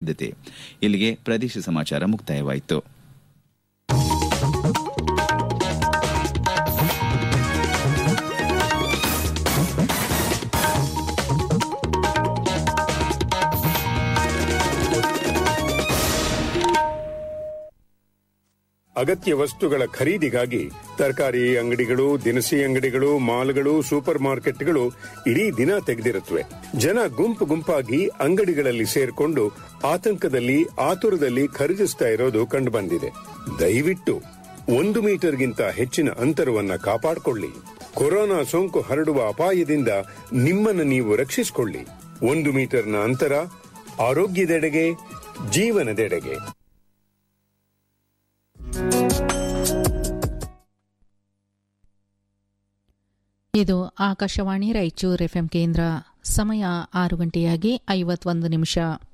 ಸಾಧ್ಯತೆ ಇಲ್ಲಿಗೆ ಪ್ರದೇಶ ಸಮಾಚಾರ ಮುಕ್ತಾಯವಾಯಿತು ಅಗತ್ಯ ವಸ್ತುಗಳ ಖರೀದಿಗಾಗಿ ತರಕಾರಿ ಅಂಗಡಿಗಳು ದಿನಸಿ ಅಂಗಡಿಗಳು ಮಾಲ್ಗಳು ಸೂಪರ್ ಮಾರ್ಕೆಟ್ಗಳು ಇಡೀ ದಿನ ತೆಗೆದಿರುತ್ತವೆ ಜನ ಗುಂಪು ಗುಂಪಾಗಿ ಅಂಗಡಿಗಳಲ್ಲಿ ಸೇರ್ಕೊಂಡು ಆತಂಕದಲ್ಲಿ ಆತುರದಲ್ಲಿ ಖರೀದಿಸ್ತಾ ಇರೋದು ಕಂಡುಬಂದಿದೆ ದಯವಿಟ್ಟು ಒಂದು ಮೀಟರ್ಗಿಂತ ಹೆಚ್ಚಿನ ಅಂತರವನ್ನ ಕಾಪಾಡಿಕೊಳ್ಳಿ ಕೊರೋನಾ ಸೋಂಕು ಹರಡುವ ಅಪಾಯದಿಂದ ನಿಮ್ಮನ್ನು ನೀವು ರಕ್ಷಿಸಿಕೊಳ್ಳಿ ಒಂದು ಮೀಟರ್ನ ಅಂತರ ಆರೋಗ್ಯದೆಡೆಗೆ ಜೀವನದೆಡೆಗೆ ಇದು ಆಕಾಶವಾಣಿ ರಾಯಚೂರು ಎಫ್ಎಂ ಕೇಂದ್ರ ಸಮಯ ಆರು ಗಂಟೆಯಾಗಿ ಐವತ್ತೊಂದು ನಿಮಿಷ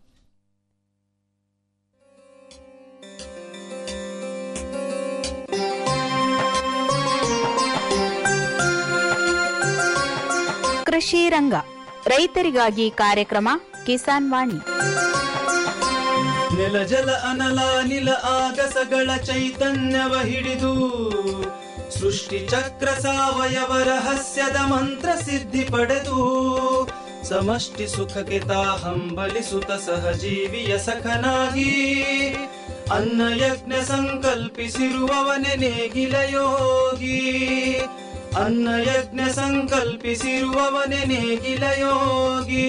ಕೃಷಿ ರಂಗ ರೈತರಿಗಾಗಿ ಕಾರ್ಯಕ್ರಮ ಕಿಸಾನ್ ವಾಣಿ ನೆಲ ಜಲ ಅನಲ ನಿಲ ಆಗಸಗಳ ಚೈತನ್ಯವ ಹಿಡಿದು ಸೃಷ್ಟಿ ಚಕ್ರ ಸಾವಯವ ರಹಸ್ಯದ ಮಂತ್ರ ಸಿದ್ಧಿ ಪಡೆದು ಸಮಷ್ಟಿ ಸುಖಕ್ಕೆ ತಾ ಹಂಬಲಿಸುತ್ತ ಸಹಜೀವಿಯ ಸಖನಾಗಿ ಅನ್ನ ಯಜ್ಞ ಸಂಕಲ್ಪಿಸಿರುವವನೆ ನೇಗಿಲ ಯೋಗಿ ಅನ್ನ ಯಜ್ಞ ಸಂಕಲ್ಪಿಸಿರುವವನೆ ನೇಗಿಲ ಯೋಗಿ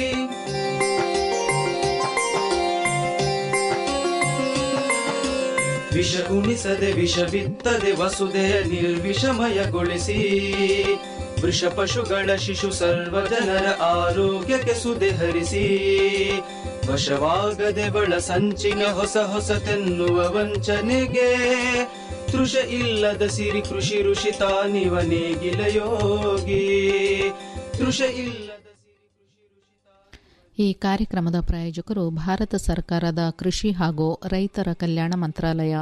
ವಿಷ ಉಣಿಸದೆ ವಿಷ ಬಿತ್ತದೆ ವಸುದೆಯ ನಿರ್ವಿಷಮಯಗೊಳಿಸಿ ವೃಷ ಪಶುಗಳ ಶಿಶು ಸರ್ವ ಜನರ ಆರೋಗ್ಯಕ್ಕೆ ಸುದೆ ಹರಿಸಿ ವಶವಾಗದೆ ಬಳ ಸಂಚಿನ ಹೊಸ ಹೊಸತೆನ್ನುವ ವಂಚನೆಗೆ ತೃಷ ಇಲ್ಲದ ಸಿರಿ ಕೃಷಿ ಋಷಿ ತಾನಿವ ನೇಗಿಲ ಯೋಗಿ ತೃಷ ಇಲ್ಲದ ಸಿರಿ ಕೃಷಿ ಋಷಿ ತಾನಿವ ಈ ಕಾರ್ಯಕ್ರಮದ ಪ್ರಾಯೋಜಕರು ಭಾರತ ಸರ್ಕಾರದ ಕೃಷಿ ಹಾಗೂ ರೈತರ ಕಲ್ಯಾಣ ಮಂತ್ರಾಲಯ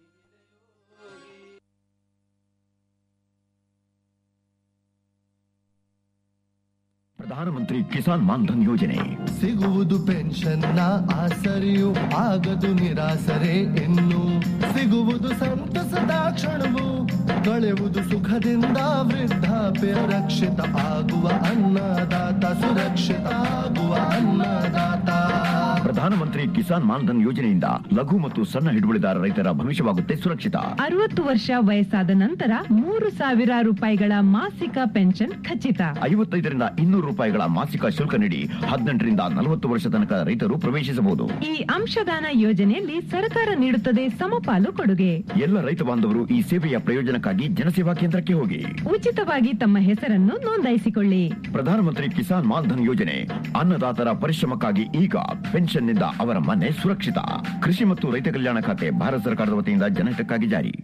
ಪ್ರಧಾನಮಂತ್ರಿ ಕಿಸಾನ್ ಮಾನ್ಧನ್ ಯೋಜನೆ ಸಿಗುವುದು ಪೆನ್ಷನ್ನ ಆಸರೆಯು ಆಗದು ನಿರಾಸರೆ ಇನ್ನು ಸಿಗುವುದು ಸಂತಸದ ಕ್ಷಣವು ಕಳೆಯುವುದು ಸುಖದಿಂದ ವೃದ್ಧಾಪ್ಯ ರಕ್ಷಿತ ಆಗುವ ಅನ್ನದಾತ ಸುರಕ್ಷಿತ ಆಗುವ ಅನ್ನದಾತ ಪ್ರಧಾನಮಂತ್ರಿ ಕಿಸಾನ್ ಮಾನ್ಧನ್ ಯೋಜನೆಯಿಂದ ಲಘು ಮತ್ತು ಸಣ್ಣ ಹಿಡುವಳಿದಾರ ರೈತರ ಭವಿಷ್ಯವಾಗುತ್ತೆ ಸುರಕ್ಷಿತ ಅರವತ್ತು ವರ್ಷ ವಯಸ್ಸಾದ ನಂತರ ಮೂರು ಸಾವಿರ ರೂಪಾಯಿಗಳ ಮಾಸಿಕ ಪೆನ್ಷನ್ ಖಚಿತ ಐವತ್ತೈದರಿಂದ ಇನ್ನೂರು ರೂಪಾಯಿಗಳ ಮಾಸಿಕ ಶುಲ್ಕ ನೀಡಿ ಹದಿನೆಂಟರಿಂದ ನಲವತ್ತು ವರ್ಷ ತನಕ ರೈತರು ಪ್ರವೇಶಿಸಬಹುದು ಈ ಅಂಶದಾನ ಯೋಜನೆಯಲ್ಲಿ ಸರ್ಕಾರ ನೀಡುತ್ತದೆ ಸಮಪಾಲು ಕೊಡುಗೆ ಎಲ್ಲ ರೈತ ಬಾಂಧವರು ಈ ಸೇವೆಯ ಪ್ರಯೋಜನಕ್ಕಾಗಿ ಜನಸೇವಾ ಕೇಂದ್ರಕ್ಕೆ ಹೋಗಿ ಉಚಿತವಾಗಿ ತಮ್ಮ ಹೆಸರನ್ನು ನೋಂದಾಯಿಸಿಕೊಳ್ಳಿ ಪ್ರಧಾನಮಂತ್ರಿ ಕಿಸಾನ್ ಮಾನ್ಧನ್ ಯೋಜನೆ ಅನ್ನದಾತರ ಪರಿಶ್ರಮಕ್ಕಾಗಿ ಈಗ ಪೆನ್ಷನ್ನಿಂದ ಅವರ ಮನೆ ಸುರಕ್ಷಿತ ಕೃಷಿ ಮತ್ತು ರೈತ ಕಲ್ಯಾಣ ಖಾತೆ ಭಾರತ ಸರ್ಕಾರದ ವತಿಯಿಂದ ಜನಹಿತಕ್ಕಾಗಿ ಜಾರಿ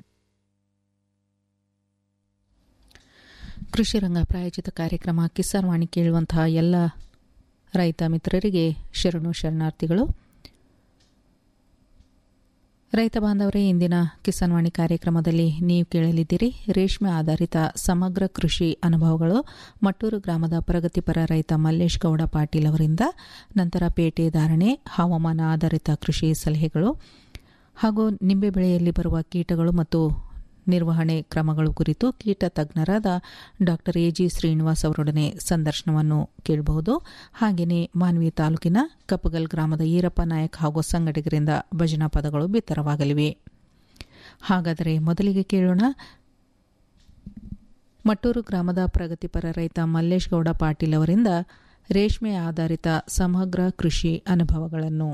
ಕೃಷಿ ರಂಗ ಪ್ರಾಯೋಜಿತ ಕಾರ್ಯಕ್ರಮ ಕಿಸಾನ್ ವಾಣಿ ಕೇಳುವಂತಹ ಎಲ್ಲ ರೈತ ಮಿತ್ರರಿಗೆ ಶರಣು ಶರಣಾರ್ಥಿಗಳು ರೈತ ಬಾಂಧವರೇ ಇಂದಿನ ಕಿಸಾನ್ ವಾಣಿ ಕಾರ್ಯಕ್ರಮದಲ್ಲಿ ನೀವು ಕೇಳಲಿದ್ದೀರಿ ರೇಷ್ಮೆ ಆಧಾರಿತ ಸಮಗ್ರ ಕೃಷಿ ಅನುಭವಗಳು ಮಟ್ಟೂರು ಗ್ರಾಮದ ಪ್ರಗತಿಪರ ರೈತ ಮಲ್ಲೇಶ್ ಗೌಡ ಪಾಟೀಲ್ ಅವರಿಂದ ನಂತರ ಪೇಟೆ ಧಾರಣೆ ಹವಾಮಾನ ಆಧಾರಿತ ಕೃಷಿ ಸಲಹೆಗಳು ಹಾಗೂ ನಿಂಬೆ ಬೆಳೆಯಲ್ಲಿ ಬರುವ ಕೀಟಗಳು ಮತ್ತು ನಿರ್ವಹಣೆ ಕ್ರಮಗಳು ಕುರಿತು ಕೀಟ ತಜ್ಞರಾದ ಡಾಕ್ಟರ್ ಎಜಿ ಶ್ರೀನಿವಾಸ್ ಅವರೊಡನೆ ಸಂದರ್ಶನವನ್ನು ಕೇಳಬಹುದು ಹಾಗೆಯೇ ಮಾನ್ವಿ ತಾಲೂಕಿನ ಕಪ್ಪಗಲ್ ಗ್ರಾಮದ ಈರಪ್ಪ ನಾಯಕ್ ಹಾಗೂ ಸಂಗಡಿಗರಿಂದ ಭಜನಾ ಪದಗಳು ಬಿತ್ತರವಾಗಲಿವೆ ಹಾಗಾದರೆ ಮೊದಲಿಗೆ ಕೇಳೋಣ ಮಟ್ಟೂರು ಗ್ರಾಮದ ಪ್ರಗತಿಪರ ರೈತ ಮಲ್ಲೇಶ್ ಗೌಡ ಪಾಟೀಲ್ ಅವರಿಂದ ರೇಷ್ಮೆ ಆಧಾರಿತ ಸಮಗ್ರ ಕೃಷಿ ಅನುಭವಗಳನ್ನು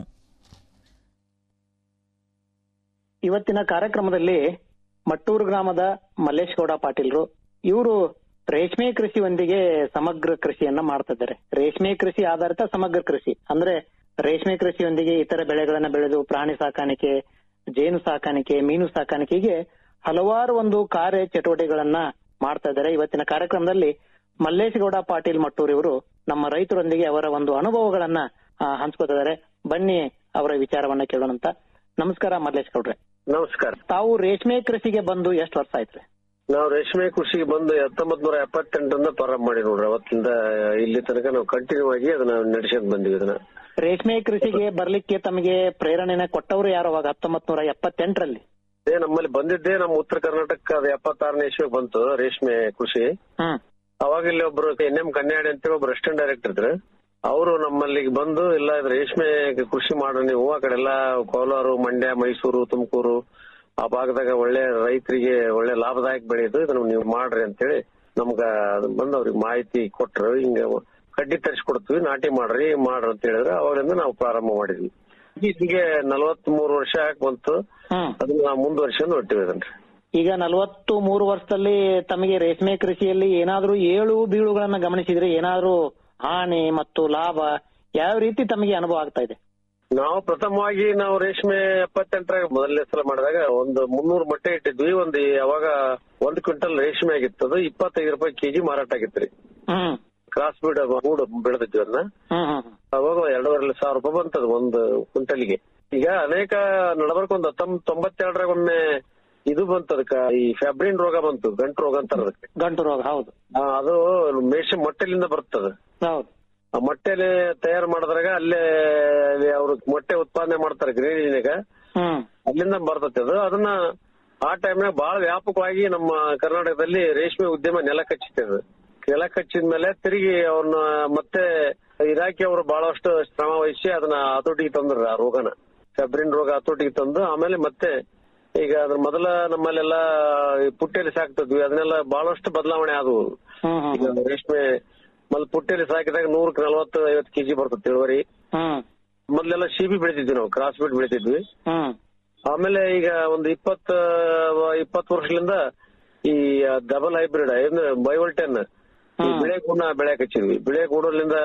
ಇವತ್ತಿನ ಕಾರ್ಯಕ್ರಮದಲ್ಲಿ ಮಟ್ಟೂರು ಗ್ರಾಮದ ಮಲ್ಲೇಶ್ ಗೌಡ ಪಾಟೀಲ್ರು ಇವರು ರೇಷ್ಮೆ ಕೃಷಿಯೊಂದಿಗೆ ಸಮಗ್ರ ಕೃಷಿಯನ್ನ ಮಾಡ್ತಿದ್ದಾರೆ ರೇಷ್ಮೆ ಕೃಷಿ ಆಧಾರಿತ ಸಮಗ್ರ ಕೃಷಿ ಅಂದ್ರೆ ರೇಷ್ಮೆ ಕೃಷಿಯೊಂದಿಗೆ ಇತರ ಬೆಳೆಗಳನ್ನ ಬೆಳೆದು ಪ್ರಾಣಿ ಸಾಕಾಣಿಕೆ ಜೇನು ಸಾಕಾಣಿಕೆ ಮೀನು ಸಾಕಾಣಿಕೆಗೆ ಹಲವಾರು ಒಂದು ಕಾರ್ಯ ಚಟುವಟಿಕೆಗಳನ್ನ ಮಾಡ್ತಾ ಇದ್ದಾರೆ ಇವತ್ತಿನ ಕಾರ್ಯಕ್ರಮದಲ್ಲಿ ಮಲ್ಲೇಶ್ ಗೌಡ ಪಾಟೀಲ್ ಮಟ್ಟೂರ್ ಇವರು ನಮ್ಮ ರೈತರೊಂದಿಗೆ ಅವರ ಒಂದು ಅನುಭವಗಳನ್ನ ಆ, ಹಂಚ್ಕೋತಿದ್ದಾರೆ ಬನ್ನಿ ಅವರ ವಿಚಾರವನ್ನ ಕೇಳೋಣಂತ ನಮಸ್ಕಾರ ಮಲ್ಲೇಶ್ ಗೌಡ್ರೆ ನಮಸ್ಕಾರ ತಾವು ರೇಷ್ಮೆ ಕೃಷಿಗೆ ಬಂದು ಎಷ್ಟು ವರ್ಷ ಆಯ್ತು ನಾವು ರೇಷ್ಮೆ ಕೃಷಿಗೆ ಬಂದು ಹತ್ತೊಂಬತ್ ನೂರ ಎಪ್ಪತ್ತೆಂಟರಿಂದ ಪ್ರಾರಂಭ ಮಾಡಿ ನೋಡ್ರಿ ಅವತ್ತಿಂದ ಇಲ್ಲಿ ತನಕ ನಾವು ಕಂಟಿನ್ಯೂ ಆಗಿ ಅದನ್ನ ನಡೆಸ್ಕೊಂಡ್ ಬಂದಿವಿ ಅದನ್ನ ರೇಷ್ಮೆ ಕೃಷಿಗೆ ಬರ್ಲಿಕ್ಕೆ ತಮಗೆ ಪ್ರೇರಣೆನ ಕೊಟ್ಟವರು ಯಾರು ಅವಾಗ ಹತ್ತೊಂಬತ್ ನೂರ ಎಪ್ಪತ್ತೆಂಟರಲ್ಲಿ ಅದೇ ನಮ್ಮಲ್ಲಿ ಬಂದಿದ್ದೇ ನಮ್ಮ ಉತ್ತರ ಕರ್ನಾಟಕ ಅದು ಎಪ್ಪತ್ತಾರನೇ ಇಸ್ವಿಗೆ ಬಂತು ರೇಷ್ಮೆ ಕೃಷಿ ಹ್ಮ್ ಅವಾಗ ಇಲ್ಲಿ ಒಬ್ರು ಎನ್ ಎಂ ಕನ್ಯಾಡಿ ಅಂತೇಳಿ ಒಬ್ರು ಅಸಿಸ್ಟೆಂಟ್ ಡೈರೆಕ್ಟರ್ ಇದ್ರು ಅವರು ನಮ್ಮಲ್ಲಿಗೆ ಬಂದು ಇಲ್ಲ ಇದು ರೇಷ್ಮೆ ಕೃಷಿ ಮಾಡ್ರಿ ನೀವು ಆ ಕಡೆ ಎಲ್ಲ ಕೋಲಾರ ಮಂಡ್ಯ ಮೈಸೂರು ತುಮಕೂರು ಆ ಭಾಗದಾಗ ಒಳ್ಳೆ ರೈತರಿಗೆ ಒಳ್ಳೆ ಲಾಭದಾಯಕ ಬೆಳೆಯೋದು ಇದನ್ನ ನೀವು ಮಾಡ್ರಿ ಅಂತೇಳಿ ನಮ್ಗ ಅದನ್ನ ಬಂದು ಅವ್ರಿಗೆ ಮಾಹಿತಿ ಕೊಟ್ರು ಹಿಂಗ ಕಡ್ಡಿ ತರಿಸ್ಕೊಡ್ತೀವಿ ನಾಟಿ ಮಾಡ್ರಿ ಮಾಡ್ರಿ ಅಂತ ಹೇಳಿದ್ರೆ ಅವಾಗಿಂದ ನಾವು ಪ್ರಾರಂಭ ಮಾಡಿದ್ವಿ ಇಲ್ಲಿಗೆ ನಲವತ್ತ್ ಮೂರು ವರ್ಷ ಯಾಕೆ ಬಂತು ಅದನ್ನ ನಾವು ಮುಂದುವರ್ಸ್ಕೊಂಡು ಹೊಟ್ಟಿವಿ ಅದನ್ರಿ ಈಗ ನಲವತ್ತು ಮೂರು ವರ್ಷದಲ್ಲಿ ತಮಗೆ ರೇಷ್ಮೆ ಕೃಷಿಯಲ್ಲಿ ಏನಾದ್ರೂ ಏಳು ಬೀಳುಗಳನ್ನ ಗಮನಿಸಿದ್ರೆ ಏನಾದ್ರೂ ಹಾನಿ ಮತ್ತು ಲಾಭ ಯಾವ ರೀತಿ ತಮಗೆ ಅನುಭವ ಆಗ್ತಾ ಇದೆ ನಾವು ಪ್ರಥಮವಾಗಿ ನಾವು ರೇಷ್ಮೆ ಎಪ್ಪತ್ತೆಂಟರಾಗ ಮೊದಲನೇ ಸಲ ಮಾಡಿದಾಗ ಒಂದು ಮುನ್ನೂರು ಮೊಟ್ಟೆ ಇಟ್ಟಿದ್ವಿ ಒಂದು ಅವಾಗ ಒಂದ್ ಕ್ವಿಂಟಲ್ ರೇಷ್ಮೆ ಆಗಿತ್ತು ಅದು ಇಪ್ಪತ್ತೈದು ರೂಪಾಯಿ ಕೆಜಿ ಮಾರಾಟ ಆಗಿತ್ರಿ ಹ್ಮ್ ಕ್ರಾಸ್ ಬೀಡ್ ಗೂಡು ಬೆಳೆದಿದ್ವಿ ಅದನ್ನ ಹ್ಮ್ ಹ್ಮ್ ಅವಾಗ ಎರಡೂವರೆ ಸಾವಿರ ರೂಪಾಯಿ ಬಂತದ ಒಂದು ಕ್ವಿಂಟಲ್ಗೆ ಈಗ ಅನೇಕ ನಡಬರ್ಕ್ ಒಂದು ಹತ್ತೊಂಬತ್ ತೊಂಬತ್ತೆರಡರಾಗ ಒಮ್ಮೆ ಇದು ಬಂತು ಅದಕ್ಕ ಈ ಫ್ಯಾಬ್ರಿನ್ ರೋಗ ಬಂತು ಗಂಟು ರೋಗ ಅಂತಾರ ಅದಕ್ಕೆ ಗಂಟು ರೋಗ ಹೌದು ಆ, ಅದು ಮೇಷ ಮೊಟ್ಟೆಲಿಂದ ಬರ್ತದ ಹೌದು ಆ ಮೊಟ್ಟೆಲಿ ತಯಾರು ಮಾಡಿದ್ರಾಗ ಅಲ್ಲೇ ಅವ್ರು ಮೊಟ್ಟೆ ಉತ್ಪಾದನೆ ಮಾಡ್ತಾರೆ ಗ್ರೀನಿನಾಗ ಹ್ಮ್ ಅಲ್ಲಿಂದ ಬರ್ತೈತೆ ಅದು ಅದನ್ನ ಆ ಟೈಮ್ನಾಗ ಬಹಳ ವ್ಯಾಪಕವಾಗಿ ನಮ್ಮ ಕರ್ನಾಟಕದಲ್ಲಿ ರೇಷ್ಮೆ ಉದ್ಯಮ ನೆಲ ಕಚ್ಚಿದೆ ಅದು ನೆಲ ಕಚ್ಚಿದ ಮೇಲೆ ತಿರುಗಿ ಅವ್ರನ್ನ ಮತ್ತೆ ಇಲಾಖೆ ಅವರು ಬಹಳಷ್ಟು ಶ್ರಮ ವಹಿಸಿ ಅದನ್ನ ಹತೋಟಿಗೆ ತಂದ್ರ ಆ ರೋಗನ ಫೆಬ್ರಿನ್ ರೋಗ ಹತೋಟಿಗೆ ತಂದು ಆಮೇಲೆ ಮತ್ತೆ ಈಗ ಅದ್ರ ಮೊದಲ ನಮ್ಮಲ್ಲೆಲ್ಲ ಈ ಪುಟ್ಟೆಲಿ ಸಾಕ್ತಿದ್ವಿ ಅದನ್ನೆಲ್ಲ ಬಹಳಷ್ಟು ಬದಲಾವಣೆ ಆದವು ಈಗ ರೇಷ್ಮೆ ಮೊದಲು ಪುಟ್ಟೆಲಿ ಸಾಕಿದಾಗ ನೂರಕ್ಕೆ ನಲವತ್ತು ಐವತ್ತು ಕೆಜಿ ಬರ್ತದೆ ಇಳುವರಿ ಹ್ಮ್ ಮೊದ್ಲೆಲ್ಲ ಶಿಬಿ ಬೆಳಿತಿದ್ವಿ ನಾವು ಕ್ರಾಸ್ ಬೀಟ್ ಬೆಳಿತಿದ್ವಿ ಹ್ಮ್ ಆಮೇಲೆ ಈಗ ಒಂದು ಇಪ್ಪತ್ತ ಇಪ್ಪತ್ತು ವರ್ಷದಿಂದ ಈ ಡಬಲ್ ಹೈಬ್ರಿಡ್ ಏನು ಬೈವಲ್ಟೆನ್ ಈ ಬೆಳೆ ಗುಣ ಬೆಳೆಯಕ್ ಹಚ್ಚಿದ್ವಿ ಬೆಳೆ ಗುಣಲಿಂದ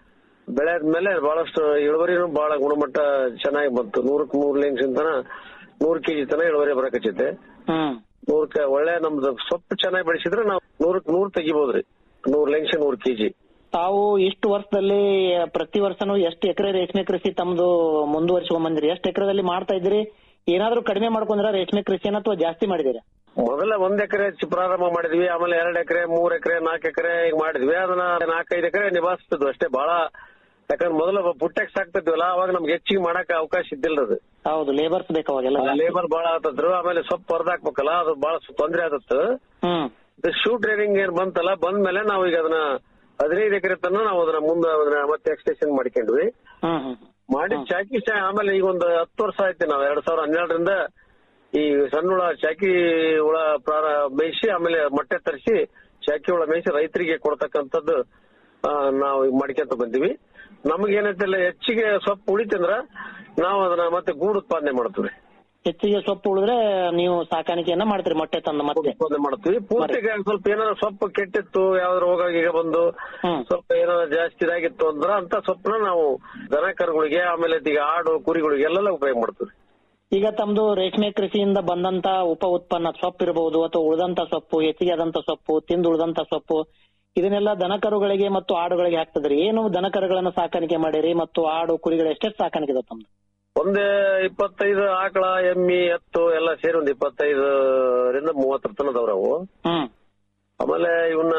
ಬೆಳೆದ್ಮೇಲೆ ಬಹಳಷ್ಟು ಇಳುವರಿನೂ ಬಹಳ ಗುಣಮಟ್ಟ ಚೆನ್ನಾಗಿ ಬಂತು ನೂರಕ್ ನೂರ್ ಲಿಂಕ್ಸ್ ತನ ನೂರ್ ಕೆಜಿ ತನ ಇಳುವರಿ ಬರಕ್ ಹಚ್ಚಿದ್ದೆ ಹ್ಮ್ ನೂರಕ್ಕೆ ಒಳ್ಳೆ ನಮ್ದು ಸೊಪ್ಪು ಚೆನ್ನಾಗಿ ಬೆಳೆಸಿದ್ರೆ ನಾವು ನೂರಕ್ ನೂರ್ ತೆಗಿಬಹುದ್ರಿ ನೂರ್ ಲಿಂಕ್ಸ್ ನೂರ್ ಕೆಜಿ ತಾವು ಇಷ್ಟು ವರ್ಷದಲ್ಲಿ ಪ್ರತಿ ವರ್ಷನೂ ಎಷ್ಟು ಎಕರೆ ರೇಷ್ಮೆ ಕೃಷಿ ತಮ್ದು ಮುಂದುವರಿಸ್ಕೊಂಡ್ ಬಂದಿರಿ ಎಷ್ಟು ಎಕರೆದಲ್ಲಿ ಮಾಡ್ತಾ ಇದ್ರಿ ಏನಾದ್ರೂ ಕಡಿಮೆ ಮಾಡ್ಕೊಂಡ್ರ ರೇಷ್ಮೆ ಕೃಷಿನ ಅಥವಾ ಜಾಸ್ತಿ ಮಾಡಿದಿರಾ ಮೊದಲ ಒಂದ್ ಎಕರೆ ಪ್ರಾರಂಭ ಮಾಡಿದ್ವಿ ಆಮೇಲೆ ಎರಡ್ ಎಕರೆ ಮೂರ್ ಎಕರೆ ನಾಲ್ಕು ಎಕರೆ ಈಗ ಮಾಡಿದ್ವಿ ಅದನ್ನ ನಾಲ್ಕೈದು ಎಕರೆ ನಿಭಾಯಿಸ್ತಿದ್ವಿ ಅಷ್ಟೇ ಬಹಳ ಯಾಕಂದ್ರೆ ಮೊದಲ ಪುಟ್ಟೆಕ್ ಸಾಕ್ತಿದ್ವಲ್ಲ ಅವಾಗ ನಮ್ಗೆ ಹೆಚ್ಚಿಗೆ ಮಾಡಕ್ ಅವಕಾಶ ಇದ್ದಿಲ್ಲ ಅದು ಹೌದು ಲೇಬರ್ಸ್ ಬೇಕಾವಾಗೆಲ್ಲ ಲೇಬರ್ ಬಹಳ ಆತದ್ರು ಆಮೇಲೆ ಸೊಪ್ಪು ಹೊರದಾಕ್ಬೇಕಲ್ಲ ಅದು ಬಹಳ ತೊಂದ್ರೆ ಆದತ್ತು ಹ್ಮ್ ಶೂ ಟ್ರೈನಿಂಗ್ ಏನ್ ಬಂತಲ್ಲ ಬಂದ್ಮೇಲೆ ನಾವು ಈಗ ಅದನ್ನ ಹದಿನೈದು ಎಕರೆ ತನ ನಾವು ಅದನ್ನ ಮುಂದೆ ಅದನ್ನ ಮತ್ತೆ ಎಕ್ಸ್ಟೆನ್ಷನ್ ಮಾಡ್ಕೊಂಡ್ವಿ ಹ್ಮ್ ಹ್ಮ್ ಮಾಡಿ ಚಾಕಿ ಚಾ- ಆಮೇಲೆ ಈಗ ಒಂದು ಹತ್ತು ವರ್ಷ ಆಯ್ತು ನಾವು ಎರಡ್ ಸಾವಿರದ ಹನ್ನೆರಡರಿಂದ ಈ ಸಣ್ಣ ಹುಳ ಚಾಕಿ ಹುಳ ಪ್ರಾರ ಮೇಯಿಸಿ ಆಮೇಲೆ ಮೊಟ್ಟೆ ತರಿಸಿ ಚಾಕಿ ಹುಳ ಮೇಯಿಸಿ ರೈತರಿಗೆ ಕೊಡ್ತಕ್ಕಂಥದ್ದು ಆ, ನಾವು ಈಗ ಮಾಡ್ಕೊಂತ ಬಂದಿವಿ ನಮಗೇನೈತಿಲ್ಲ ಹೆಚ್ಚಿಗೆ ಸೊಪ್ಪು ಉಳಿತಂದ್ರ ನಾವು ಅದನ್ನ ಮತ್ತೆ ಗೂಡು ಉತ್ಪಾದನೆ ಮಾಡ್ತೀವಿ ಹೆಚ್ಚಿಗೆ ಸೊಪ್ಪು ಉಳಿದ್ರೆ ನೀವು ಸಾಕಾಣಿಕೆಯನ್ನ ಮಾಡ್ತೀರಿ ಮೊಟ್ಟೆ ತಂದು ಮತ್ತೆ ಉತ್ಪಾದನೆ ಮಾಡ್ತೀವಿ ಪೂರ್ತಿಗೆ ಸ್ವಲ್ಪ ಏನಾದ್ರು ಸೊಪ್ಪು ಕೆಟ್ಟಿತ್ತು ಯಾವ್ದು ರೋಗ ಈಗ ಬಂದು ಸ್ವಲ್ಪ ಏನಾದ್ರು ಜಾಸ್ತಿ ಇದಾಗಿತ್ತು ಅಂದ್ರ ಅಂತ ಸೊಪ್ಪನ್ನ ನಾವು ದನ ಕರುಗಳಿಗೆ ಆಮೇಲೆ ಈಗ ಆಡು ಕುರಿಗಳಿಗೆ ಎಲ್ಲೆಲ್ಲ ಉಪಯೋಗ ಮಾಡ್ತೀವಿ ಈಗ ತಮ್ದು ರೇಷ್ಮೆ ಕೃಷಿಯಿಂದ ಬಂದಂತ ಉಪ ಉತ್ಪನ್ನ ಸೊಪ್ಪು ಇರಬಹುದು ಅಥವಾ ಉಳಿದಂತ ಸೊಪ್ಪು ಹೆಚ್ಚಿಗೆ ಆದಂತ ಸೊಪ್ಪು ತಿಂದು ಉಳಿದಂತ ಸೊಪ್ಪು ಇದನ್ನೆಲ್ಲ ದನಕರುಗಳಿಗೆ ಮತ್ತು ಆಡುಗಳಿಗೆ ಹಾಕ್ತದ್ರಿ ಏನು ದನಕರುಗಳನ್ನ ಸಾಕಾಣಿಕೆ ಮಾಡಿರಿ ಮತ್ತು ಆಡು ಕುರಿಗಳು ಎಷ್ಟೆಷ್ಟು ಸಾಕಾಣಿಕೆ ಇದೆ ತಮ್ದು ಒಂದೇ ಇಪ್ಪತ್ತೈದು ಆಕಳ ಎಮ್ಮಿ ಎತ್ತು ಎಲ್ಲ ಸೇರಿ ಒಂದು ಇಪ್ಪತ್ತೈದರಿಂದ ಮೂವತ್ತರ ತನಕ ಅದಾವ್ರಿ ಅವು ಹ್ಮ್ ಆಮೇಲೆ ಇವನ್ನ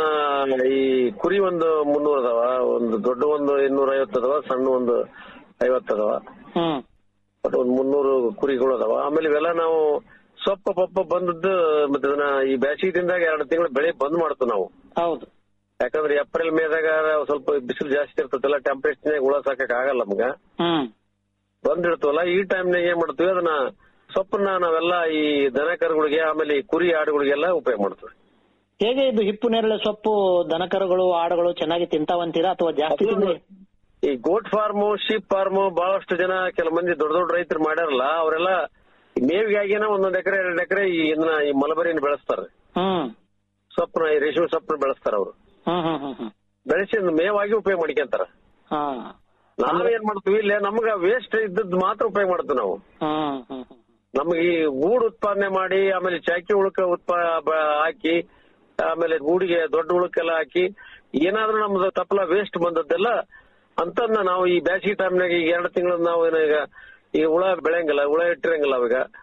ಈ ಕುರಿ ಒಂದು ಮುನ್ನೂರ ಅದಾವ ಒಂದು ದೊಡ್ಡ ಒಂದು ಇನ್ನೂರ ಐವತ್ತು ಅದಾವ ಸಣ್ಣ ಒಂದು ಐವತ್ತು ಅದಾವ ಹ್ಮ್ ಒಟ್ಟು ಒಂದು ಮುನ್ನೂರು ಕುರಿಗಳು ಅದಾವ ಆಮೇಲೆ ಇವೆಲ್ಲ ನಾವು ಸೊಪ್ಪು ಪಪ್ಪ ಬಂದದ್ದು ಮತ್ತೆ ಇದನ್ನ ಈ ಬೇಸಿಗೆ ದಿನದಾಗ ಎರಡು ತಿಂಗಳು ಬೆಳೆ ಬಂದ್ ಮಾಡ್ತೀವಿ ನಾವು ಹೌದು ಯಾಕಂದ್ರೆ ಏಪ್ರಿಲ್ ಮೇದಾಗ ಸ್ವಲ್ಪ ಬಿಸಿಲು ಜಾಸ್ತಿ ಇರ್ತದಲ್ಲ ಟೆಂಪರೇಚರ್ನಾಗ ಹುಳ ಸಾಕಕ್ ಆಗಲ್ಲ ನಮ್ಗ ಹ್ಮ್ ಬಂದಿಡ್ತೀವಲ್ಲ ಈ ಟೈಮ್ನಾಗ ಏನ್ ಮಾಡ್ತೀವಿ ಅದನ್ನ ಸೊಪ್ಪನ್ನ ನಾವೆಲ್ಲ ಈ ದನ ಕರುಗಳಿಗೆ ಆಮೇಲೆ ಈ ಕುರಿ ಆಡುಗಳಿಗೆಲ್ಲ ಉಪಯೋಗ ಮಾಡ್ತೀವಿ ಹೇಗೆ ಇದು ಹಿಪ್ಪು ನೇರಳೆ ಸೊಪ್ಪು ದನಕರುಗಳು ಆಡುಗಳು ಚೆನ್ನಾಗಿ ತಿಂತಾವಂತೀರಾ ಅಥವಾ ಜಾಸ್ತಿ ತಿಂದ್ರೆ ಈ ಗೋಟ್ ಫಾರ್ಮ್ ಶೀಪ್ ಫಾರ್ಮ್ ಬಹಳಷ್ಟು ಜನ ಕೆಲ ಮಂದಿ ದೊಡ್ಡ ದೊಡ್ಡ ರೈತರು ಮಾಡ್ಯಾರಲ್ಲ ಅವರೆಲ್ಲ ಮೇವಿಗಾಗಿನ ಒಂದೊಂದ್ ಎಕರೆ ಎರಡ್ ಎಕರೆ ಈ ಇದನ್ನ ಈ ಮಲಬರಿನ ಬೆಳೆಸ್ತಾರೆ ಹ್ಮ್ ಸೊಪ್ಪನ ಈ ರೇಷ್ಮೆ ಸೊಪ್ಪನ ಬೆಳೆಸ್ತಾರ ಅವರು ಹ್ಮ್ ಹ್ಮ್ ಹ್ಮ್ ಹ್ಮ್ ಬೆಳೆಸಿ ಅದನ್ನ ಮೇವಾಗಿ ಉಪಯೋಗ ಮಾಡ್ಕೊಂತಾರ ಹಾ ನಾವೇನ್ ಮಾಡ್ತೀವಿ ಇಲ್ಲ ನಮ್ಗ ವೇಸ್ಟ್ ಇದ್ದದ್ ಮಾತ್ರ ಉಪಯೋಗ ಮಾಡ್ತೀವಿ ನಾವು ಹ್ಮ್ ಹ್ಮ್ ಹ್ಮ್ ನಮ್ಗೆ ಈ ಗೂಡು ಉತ್ಪಾದನೆ ಮಾಡಿ ಆಮೇಲೆ ಚಾಕಿ ಉಳುಕ ಉತ್ಪಾ ಬ- ಹಾಕಿ ಆಮೇಲೆ ಗೂಡಿಗೆ ದೊಡ್ಡ ಉಳುಕೆಲ್ಲ ಹಾಕಿ ಏನಾದ್ರೂ ನಮ್ದು ತಪ್ಪಲ ವೇಸ್ಟ್ ಬಂದದ್ದೆಲ್ಲ ಅಂತನ್ನ ನಾವು ಈ ಬ್ಯಾಸಿಗೆ ಟೈಮ್ನಾಗ ಈಗ ಎರಡು ತಿಂಗಳು ನಾವು ಏನೋ ಈಗ ಈ ಹುಳ ಬೆಳೆಯಂಗಿಲ್ಲ ಹುಳ ಇಟ್ಟಿರಂಗಿಲ್ಲ ಅವಾಗ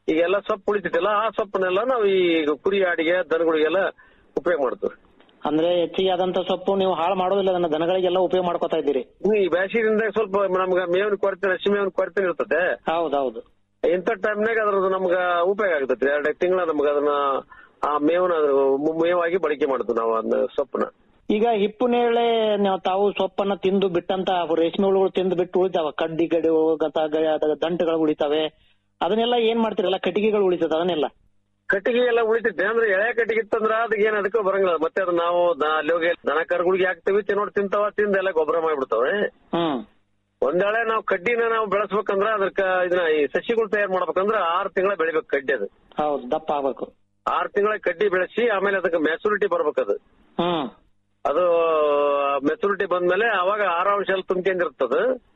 ಈಗೆಲ್ಲ ಸೊಪ್ಪು ಉಳಿತೈತಲ್ಲ ಆ ಸೊಪ್ಪನ್ನೆಲ್ಲ ನಾವು ಈ ಕುರಿ ಆಡಿಗೆ ದನಗಳಿಗೆಲ್ಲ ಉಪಯೋಗ ಮಾಡ್ತೀವಿ ಅಂದ್ರೆ ಹೆಚ್ಚಿಗೆ ಆದಂತ ಸೊಪ್ಪು ನೀವು ಹಾಳು ಮಾಡೋದಿಲ್ಲ ಅದನ್ನ ದನಗಳಿಗೆಲ್ಲ ಉಪಯೋಗ ಮಾಡ್ಕೊತಾ ಇದ್ದೀರಿ ಈ ಬೇಸಿಗೆದಿಂದ ಸ್ವಲ್ಪ ನಮ್ಗ ಮೇವಿನ ಕೊರತೆ ಹಸಿ ಮೇವಿನ ಕೊರತೆ ಇರ್ತದೆ ಹೌದೌದು ಇಂಥ ಟೈಮ್ನಾಗ ಅದ್ರದ್ದು ನಮ್ಗ ಉಪಯೋಗ ಆಗ್ತೈತಿ ಎರಡು ತಿಂಗಳ ನಮ್ಗ ಅದನ್ನ ಆ ಮೇವನ ಅದ್ರ ಮೇವಾಗಿ ಬಳಕೆ ಮಾಡ್ತೀವಿ ನಾವು ಅದನ್ನ ಸೊಪ್ಪನ್ನ ಈಗ ಹಿಪ್ಪು ನೇರಳೆ ನಾವು ತಾವು ಸೊಪ್ಪನ್ನ ತಿಂದು ಬಿಟ್ಟಂತ ರೇಷ್ಮೆ ಹುಳುಗಳು ತಿಂದು ಬಿಟ್ಟು ಉಳಿತಾವ ಕಡ್ಡಿ ಗಡಿ ಗತ ಗ- ಅದ ದಂಟಗಳು ಉಳಿತಾವೆ ಅದನ್ನೆಲ್ಲ ಏನ್ ಮಾಡ್ತೀರಲ್ಲ ಕಟ್ಟಿಗೆಗಳು ಉಳಿತದ ಅದನ್ನೆಲ್ಲ ಕಟ್ಟಿಗೆ ಎಲ್ಲ ಉಳಿತೈತೆ ಅಂದ್ರೆ ಎಳೆ ಕಟ್ಟಿಗೆ ಇತ್ತಂದ್ರ ಅದಕ್ಕೆ ಏನ್ ಅದಕ್ಕೆ ಬರಂಗಿಲ್ಲ ಮತ್ತೆ ಅದು ನಾವು ದ- ಅಲ್ಲಿ ಹೋಗಿ ದನ ಕರುಗಳಿಗೆ ಹಾಕ್ತಿವಿ ತಿನ್ನೋಡ್ ತಿಂತಾವ ತಿಂದ ಎಲ್ಲ ಗೊಬ್ಬರ ಮಾಡ್ಬಿಡ್ತಾವೆ ಹ್ಮ್ ಒಂದೇಳೆ ನಾವು ಕಡ್ಡಿನ ನಾವು ಬೆಳೆಸ್ಬೇಕಂದ್ರ ಅದಕ್ಕ ಇದನ್ನ ಈ ಸಸಿಗಳು ತಯಾರು ಮಾಡ್ಬೇಕಂದ್ರ ಆರ್ ತಿಂಗಳ ಬೆಳಿಬೇಕು ಕಡ್ಡಿ ಅದು ಹೌದು ದಪ್ಪ ಆಗ್ಬೇಕು ಆರ್ ತಿಂಗಳ ಕಡ್ಡಿ ಬೆಳೆಸಿ ಆಮೇಲೆ ಅದಕ್ಕೆ ಮೆಚುರಿಟಿ ಬರ್ಬೇಕದು ಹ್ಮ್ ಅದು ಮೆಚುರಿಟಿ ಬಂದ್ಮೇಲೆ ಅವಾಗ ಆರಾಂಶ ಎಲ್ಲ ತುಂಬ್ಕೊಂಡಿರ್ತದ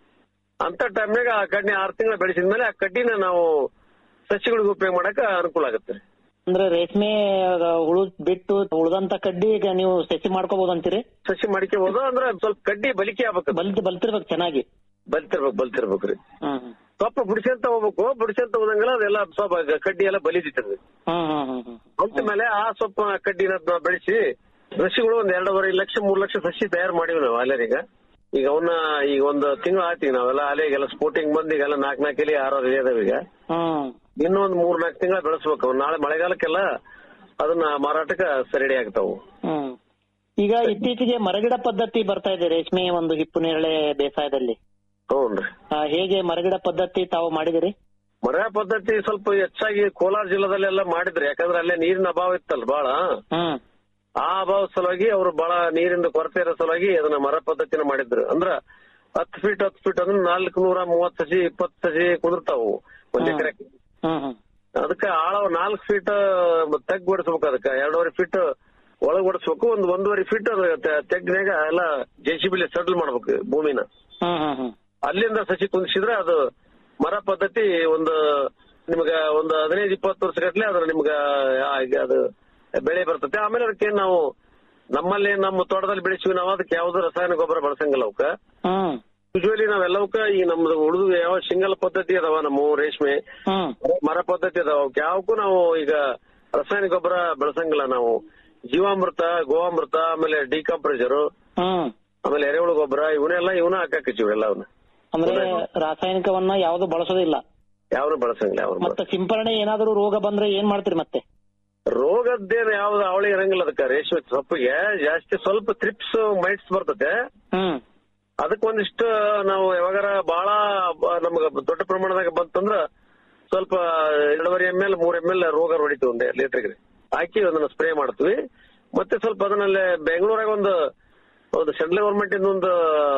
ಅಂತ ಟೈಮ್ನಾಗ ಆ ಕಡ್ಡಿ ಆರ್ ತಿಂಗಳ ಬೆಳೆಸಿದ್ಮೇಲೆ ಆ ಕಡ್ಡಿನ ನಾವು ಸಸಿಗಳಿಗೆ ಉಪಯೋಗ ಮಾಡಕ ಅನುಕೂಲ ಆಗುತ್ತೆ ಅಂದ್ರೆ ರೇಷ್ಮೆ ಹುಳು ಬಿಟ್ಟು ಉಳ್ದಂತ ಕಡ್ಡಿ ಈಗ ನೀವು ಸಸಿ ಮಾಡ್ಕೋಬಹುದು ಅಂತೀರಿ ಸಸಿ ಮಾಡ್ಕೋಬಹುದು ಅಂದ್ರೆ ಸ್ವಲ್ಪ ಕಡ್ಡಿ ಬಲಿಕೆ ಆಗ್ಬೇಕು ಬಲ್ತ್ ಬಲ್ತಿರ್ಬೇಕು ಚೆನ್ನಾಗಿ ಬಲ್ತಿರ್ಬೇಕು ಬಲ್ತಿರ್ಬೇಕ್ರಿ ಹ್ಮ್ ಸ್ವಲ್ಪ ಬಿಡಿಸಂತ ಹೋಗ್ಬೇಕು ಬಿಡಿಸಂತ ಹೋದಂಗೆಲ್ಲ ಅದೆಲ್ಲ ಸ್ವಲ್ಪ ಕಡ್ಡಿ ಎಲ್ಲ ಬಲಿದಿರ್ತದೆ ಹ್ಮ್ ಹ್ಮ್ ಹ್ಮ್ ಹ್ಮ್ ಅಂತ ಮೇಲೆ ಆ ಸೊಪ್ಪ ಕಡ್ಡಿನ ನಾವ್ ಬೆಳೆಸಿ ಸಸಿಗಳು ಒಂದ್ ಎರಡೂವರೆ ಲಕ್ಷ ಮೂರ್ ಲಕ್ಷ ಸಸಿ ತಯಾರು ಮಾಡಿವಿ ನಾವು ಅಲ್ಲೇರೀಗ ಈಗ ಅವನ್ನ ಈಗ ಒಂದು ತಿಂಗಳು ಆಯ್ತು ಈಗ ನಾವೆಲ್ಲ ಅಲೆಗೆಲ್ಲ ಸ್ಪೋರ್ಟಿಂಗ್ ಬಂದ್ ಈಗೆಲ್ಲ ನಾಲ್ಕ್ ನಾಲ್ಕು ಎಲೆ ಆರು ಎಲೆ ಇದಾವೆ ಈಗ ಹ್ಮ್ ಇನ್ನೊಂದ್ ಮೂರ್ ನಾಲ್ಕು ತಿಂಗಳ ಬೆಳೆಸ್ಬೇಕು ಅವ್ನ ನಾಳೆ ಮಳೆಗಾಲಕ್ಕೆಲ್ಲ ಅದನ್ನ ಮಾರಾಟಕ್ಕೆ ಸರಿಡಿ ಆಗ್ತಾವು ಹ್ಮ್ ಈಗ ಇತ್ತೀಚೆಗೆ ಮರಗಿಡ ಪದ್ಧತಿ ಬರ್ತಾ ಇದೆ ರೇಷ್ಮೆ ಒಂದು ಹಿಪ್ಪು ನೇರಳೆ ಬೇಸಾಯದಲ್ಲಿ ಹ್ಞೂನ್ರಿ ಆ, ಹೇಗೆ ಮರಗಿಡ ಪದ್ಧತಿ ತಾವು ಮಾಡಿದಿರಿ ಮರ ಪದ್ಧತಿ ಸ್ವಲ್ಪ ಹೆಚ್ಚಾಗಿ ಕೋಲಾರ ಜಿಲ್ಲೆದಲ್ಲೆಲ್ಲ ಮಾಡಿದ್ರು ಯಾಕಂದ್ರೆ ಅಲ್ಲೇ ನೀರಿನ ಅಭಾವ ಇತ್ತಲ್ಲ ಬಾಳ ಹ್ಮ್ ಆ ಅಭಾವ ಸಲುವಾಗಿ ಅವರು ಬಹಳ ನೀರಿಂದ ಕೊರತೆ ಇರೋ ಸಲುವಾಗಿ ಅದನ್ನ ಮರ ಪದ್ಧತಿನ ಮಾಡಿದ್ರು ಅಂದ್ರ ಹತ್ತು ಫೀಟ್ ಹತ್ತು ಫೀಟ್ ಅಂದ್ರೆ ನಾಲ್ಕು ನೂರ ಮೂವತ್ ಸಸಿ ಇಪ್ಪತ್ತು ಸಸಿ ಕುದುರ್ತಾವು ಒಂದ್ ಎಕರೆ ಹ್ಮ್ ಹ್ಮ್ ಅದಕ್ಕೆ ಆಳ ನಾಲ್ಕು ಫೀಟ್ ತೆಗ್ ಹೊಡಿಸ್ಬೇಕು ಅದಕ್ಕೆ ಎರಡೂವರೆ ಫೀಟ್ ಒಳಗ್ ಹೊಡಿಸ್ಬೇಕು ಒಂದ್ ಒಂದೂವರೆ ಫೀಟ್ ಅದ ತೆಗ್ನಾಗ ಎಲ್ಲ ಜೆ ಸಿ ಬಿಲಿ ಸೆಟಲ್ ಮಾಡ್ಬೇಕು ಭೂಮಿನ ಹ್ಮ್ ಹ್ಮ್ ಹ್ಮ್ ಅಲ್ಲಿಂದ ಸಸಿ ಕುಂದಿಸಿದ್ರೆ ಅದು ಮರ ಪದ್ಧತಿ ಒಂದು ನಿಮ್ಗ ಒಂದು ಹದಿನೈದು ಇಪ್ಪತ್ತು ವರ್ಷ ಗಟ್ಲೆ ಅದ್ರ ನಿಮ್ಗ ಆ, ಈಗ ಅದು ಬೆಳೆ ಬರ್ತತೆ ಆಮೇಲೆ ಅದಕ್ಕೆ ನಾವು ನಮ್ಮಲ್ಲಿ ನಮ್ಮ ತೋಟದಲ್ಲಿ ಬೆಳೆಸಿವಿ ನಾವು ಅದಕ್ಕೆ ಯಾವ್ದು ರಾಸಾಯನಿಕ ಗೊಬ್ಬರ ಬಳಸಂಗಿಲ್ಲ ಅವಕ್ಕ ಹ್ಮ್ ಯೂಶುವಲಿ ನಾವೆಲ್ಲವಕ್ಕ ಈ ನಮ್ದು ಉಳಿದು ಯಾವ ಸಿಂಗಲ್ ಪದ್ಧತಿ ಅದಾವ ನಮ್ಮ ರೇಷ್ಮೆ ಹ್ಮ್ ಮರ ಪದ್ಧತಿ ಅದಾವ ಅವಕ್ಕೆ ಯಾವಕ್ಕೂ ನಾವು ಈಗ ರಾಸಾಯನಿಕ ಗೊಬ್ಬರ ಬಳಸಂಗಿಲ್ಲ ನಾವು ಜೀವಾಮೃತ ಗೋವಾಮೃತ ಆಮೇಲೆ ಡಿಕಾಂಪ್ರೆಸರ್ ಹ್ಮ್ ಆಮೇಲೆ ಎರೆಹುಳು ಗೊಬ್ಬರ ಇವನ್ನೆಲ್ಲ ಇವನ್ನ ಹಾಕಾಕಿಚ್ಚಿವಿ ಎಲ್ಲವನ್ನ ಅಂದ್ರೆ ರಾಸಾಯನಿಕವನ್ನ ಯಾವ್ದು ಬಳಸೋದಿಲ್ಲ ಯಾವ್ದು ಬಳಸಂಗಿಲ್ಲ ಯಾವ ಮತ್ತೆ ಸಿಂಪರಣೆ ಏನಾದರೂ ರೋಗ ಬಂದ್ರೆ ಏನ್ ಮಾಡ್ತೀರಿ ಮತ್ತೆ ರೋಗದ್ದೇನು ಯಾವ್ದು ಅವಳಿ ಇರಂಗಿಲ್ಲ ಅದಕ್ಕೆ ರೇಷ್ಮೆ ಸೊಪ್ಪಿಗೆ ಜಾಸ್ತಿ ಸ್ವಲ್ಪ ತ್ರಿಪ್ಸ್ ಮೈಟ್ಸ್ ಬರ್ತದೆ ಹ್ಮ್ ಅದಕ್ಕೆ ಒಂದಿಷ್ಟು ನಾವು ಯಾವಾಗಾರ ಬಹಳ ಬ- ನಮ್ಗ ದೊಡ್ಡ ಪ್ರಮಾಣದಾಗ ಬಂತಂದ್ರ ಸ್ವಲ್ಪ ಎರಡೂವರೆ ಎಮ್ ಎಲ್ ಮೂರ್ ಎಮ್ ಎಲ್ ರೋಗ ಹೊಡಿತೀವಿ ಒಂದೇ ಲೀಟರ್ಗೆ ಹಾಕಿ ಅದನ್ನ ಸ್ಪ್ರೇ ಮಾಡ್ತೀವಿ ಮತ್ತೆ ಸ್ವಲ್ಪ ಅದನ್ನಲ್ಲೇ ಬೆಂಗಳೂರಾಗ ಒಂದು ಒಂದು ಸೆಂಟ್ರಲ್ ಗವರ್ಮೆಂಟ್ ಇಂದ ಒಂದು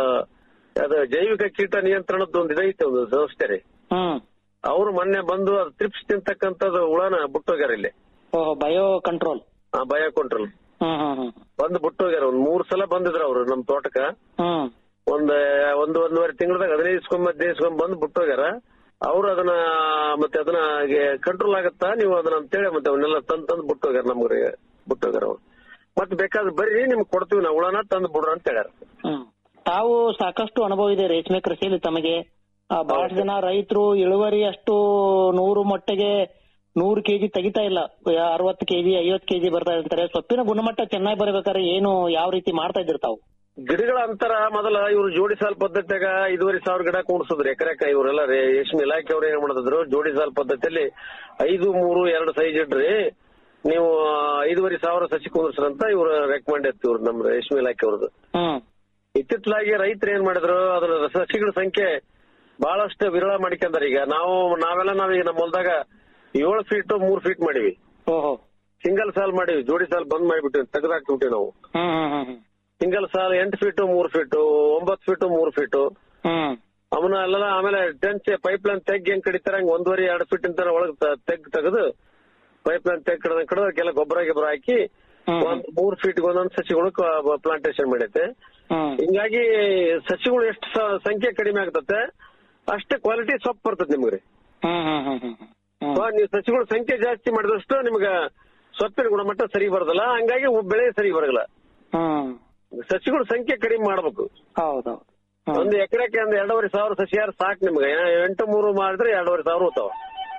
ಅದು ಜೈವಿಕ ಕೀಟ ನಿಯಂತ್ರಣದ ಒಂದು ಇದೈತೆ ಒಂದು ಸಂಸ್ಥೆ ರೀ ಹ್ಮ್ ಅವರು ಮೊನ್ನೆ ಬಂದು ಅದು ತ್ರಿಪ್ಸ್ ತಿಂತಕ್ಕಂಥದ್ದು ಹುಳನ ಬಿಟ್ಟೋಗ್ಯಾರ ಇಲ್ಲಿ ಓಹೋ ಬಯೋ ಕಂಟ್ರೋಲ್ ಆ ಭಯ ಕೊಂಟ್ರಲ್ ಹ್ಮ್ ಹ್ಮ್ ಹ್ಮ್ ಬಂದು ಬಿಟ್ಟೋಗ್ಯಾರ ಒಂದ್ ಮೂರ್ ಸಲ ಬಂದಿದ್ರ ಅವ್ರು ನಮ್ ತೋಟಕ್ಕ ಹ್ಮ್ ಒಂದ್ ಒಂದು ಒಂದೂವರೆ ತಿಂಗಳದಾಗ ಹದಿನೈದು ಇಸ್ಕೊಂಡ್ ಹದಿನೈದು ಇಸ್ಕೊಂಡ್ ಬಂದು ಬಿಟ್ಟೋಗ್ಯಾರ ಅವ್ರು ಅದನ್ನ ಮತ್ತೆ ಅದನ್ನ ಕಂಟ್ರೋಲ್ ಆಗತ್ತಾ ನೀವು ಅದನ್ನ ಅಂತೇಳಿ ಮತ್ತೆ ಅವನ್ನೆಲ್ಲ ತಂದ್ ತಂದ್ ಬಿಟ್ಟೋಗ್ಯಾರ ನಮ್ಗೆ ಬಿಟ್ಟೋಗ್ಯಾರ ಅವ್ರು ಮತ್ತೆ ಬೇಕಾದ್ರೆ ಬರ್ರಿ ನಿಮ್ಗೆ ಕೊಡ್ತೀವಿ ನಾವು ಹುಳನ ತಂದ್ ಬಿಡ್ರ ಅಂತ ಹೇಳ್ಯಾರ ಹ್ಮ್ ತಾವು ಸಾಕಷ್ಟು ಅನುಭವ ಇದೆ ರೇಷ್ಮೆ ಕೃಷಿಯಲ್ಲಿ ತಮಗೆ ಆ, ಬಹಳಷ್ಟು ಜನ ರೈತರು ಇಳುವರಿ ಅಷ್ಟು ನೂರು ಮಟ್ಟಿಗೆ ನೂರು ಕೆಜಿ ತೆಗಿತಾ ಇಲ್ಲ ಅರವತ್ತು ಕೆಜಿ ಐವತ್ತು ಕೆಜಿ ಬರ್ತಾ ಇರ್ತಾರೆ ಸೊಪ್ಪಿನ ಗುಣಮಟ್ಟ ಚೆನ್ನಾಗಿ ಬರಬೇಕಾದ್ರೆ ಏನು ಯಾವ ರೀತಿ ಮಾಡ್ತಾ ಇದ್ದೀರಿ ತಾವು ಗಿಡಗಳ ಅಂತರ ಮೊದಲ ಇವ್ರು ಜೋಡಿ ಸಾಲ್ ಪದ್ಧತಿಯಾಗ ಐದೂವರೆ ಸಾವಿರ ಗಿಡ ಕೂಡಿಸಿದ್ರು ಎಕರೆಕ ಇವರೆಲ್ಲ ರೇಷ್ಮೆ ಇಲಾಖೆ ಅವ್ರು ಏನ್ ಮಾಡಿದ್ರು ಜೋಡಿ ಸಾಲ್ ಪದ್ಧತಿಯಲ್ಲಿ ಐದು ಮೂರು ಎರಡು ಸೈಜ್ ಇಡ್ರಿ ನೀವು ಐದೂವರೆ ಸಾವಿರ ಸಸಿ ಕುಂದ್ರಸ್ರಂತ ಇವ್ರ ರೆಕಮೆಂಡ್ ಇತ್ತು ಇವ್ರು ನಮ್ಮ ರೇಷ್ಮೆ ಇಲಾಖೆ ಅವ್ರದ್ದು ಹ್ಮ್ ಇತ್ತಿತ್ತಲಾಗಿ ರೈತರು ಏನ್ ಮಾಡಿದ್ರು ಅದ್ರ ಸಸಿಗಳ ಸಂಖ್ಯೆ ಬಹಳಷ್ಟು ವಿರಳ ಮಾಡ್ಕೊಂಡಾರ ಈಗ ನಾವು ನಾವೆಲ್ಲ ನಾವೀಗ ನಮ್ಮ ಹೊಲ್ದಾಗ ಏಳು ಫೀಟ್ ಮೂರ್ ಫೀಟ್ ಮಾಡಿವಿ ಓಹೋ ಸಿಂಗಲ್ ಸಾಲ್ ಮಾಡಿವಿ ಜೋಡಿ ಸಾಲ್ ಬಂದ್ ಮಾಡಿಬಿಟ್ಟಿವಿ ತೆಗೆದಾಕ್ಬಿಟ್ಟಿವಿ ನಾವು ಹ್ಮ್ ಹ್ಮ್ ಹ್ಮ್ ಹ್ಮ್ ಸಿಂಗಲ್ ಸಾಲ್ ಎಂಟು ಫೀಟು ಮೂರ್ ಫೀಟು ಒಂಬತ್ತು ಫೀಟು ಮೂರ್ ಫೀಟು ಹ್ಮ್ ಅವನ್ನ ಎಲ್ಲ ಆಮೇಲೆ ಟೆಂಚ್ ಪೈಪ್ ಲೈನ್ ತೆಗ್ ಹೆಂಗ್ ಕಡಿತಾರ ಹಂಗ್ ಒಂದೂವರೆ ಎರಡು ಫೀಟ್ ಇಂತ ಒಳಗ್ ತ- ತೆಗ್ ತೆಗೆದು ಪೈಪ್ ಲೈನ್ ತೆಗ್ ಕಡ್ದ ಕಡ್ದು ಅದಕ್ಕೆಲ್ಲ ಗೊಬ್ಬರ ಗಿಬ್ಬರ ಹಾಕಿ ಒಂದ್ ಮೂರ್ ಫೀಟ್ ಒಂದೊಂದ್ ಸಸಿಗಳು ಪ್ಲಾಂಟೇಶನ್ ಮಾಡೈತೆ ಹ್ಮ್ ಹಿಂಗಾಗಿ ಸಸಿಗಳು ಎಷ್ಟು ಸ- ಸಂಖ್ಯೆ ಕಡಿಮೆ ಆಗ್ತತೆ ಅಷ್ಟೇ ಕ್ವಾಲಿಟಿ ಸೊಪ್ಪು ಬರ್ತದೆ ನಿಮ್ಗೆ ಹ್ಮ್ ಹ್ಮ್ ಹ್ಮ್ ಹ್ಮ್ ಹ್ಮ್ ನೀವು ಸಸಿಗಳ ಸಂಖ್ಯೆ ಜಾಸ್ತಿ ಮಾಡಿದಷ್ಟು ನಿಮ್ಗ ಸೊಪ್ಪಿನ ಗುಣಮಟ್ಟ ಸರಿ ಬರೋದಿಲ್ಲ ಹಂಗಾಗಿ ಬೆಳೆ ಸರಿ ಬರಲ್ಲ ಹ್ಮ್ ಸಸಿಗಳ ಸಂಖ್ಯೆ ಕಡಿಮೆ ಮಾಡ್ಬೇಕು ಹೌದೌದು ಒಂದು ಎಕರೆಗೆ ಒಂದ್ ಎರಡೂವರೆ ಸಾವಿರ ಸಸಿಯಾರ ಸಾಕು ನಿಮ್ಗೆ ಏ- ಎಂಟು ಮೂರು ಮಾಡಿದ್ರೆ ಎರಡೂವರೆ ಸಾವಿರ ಹೋಗ್ತಾವ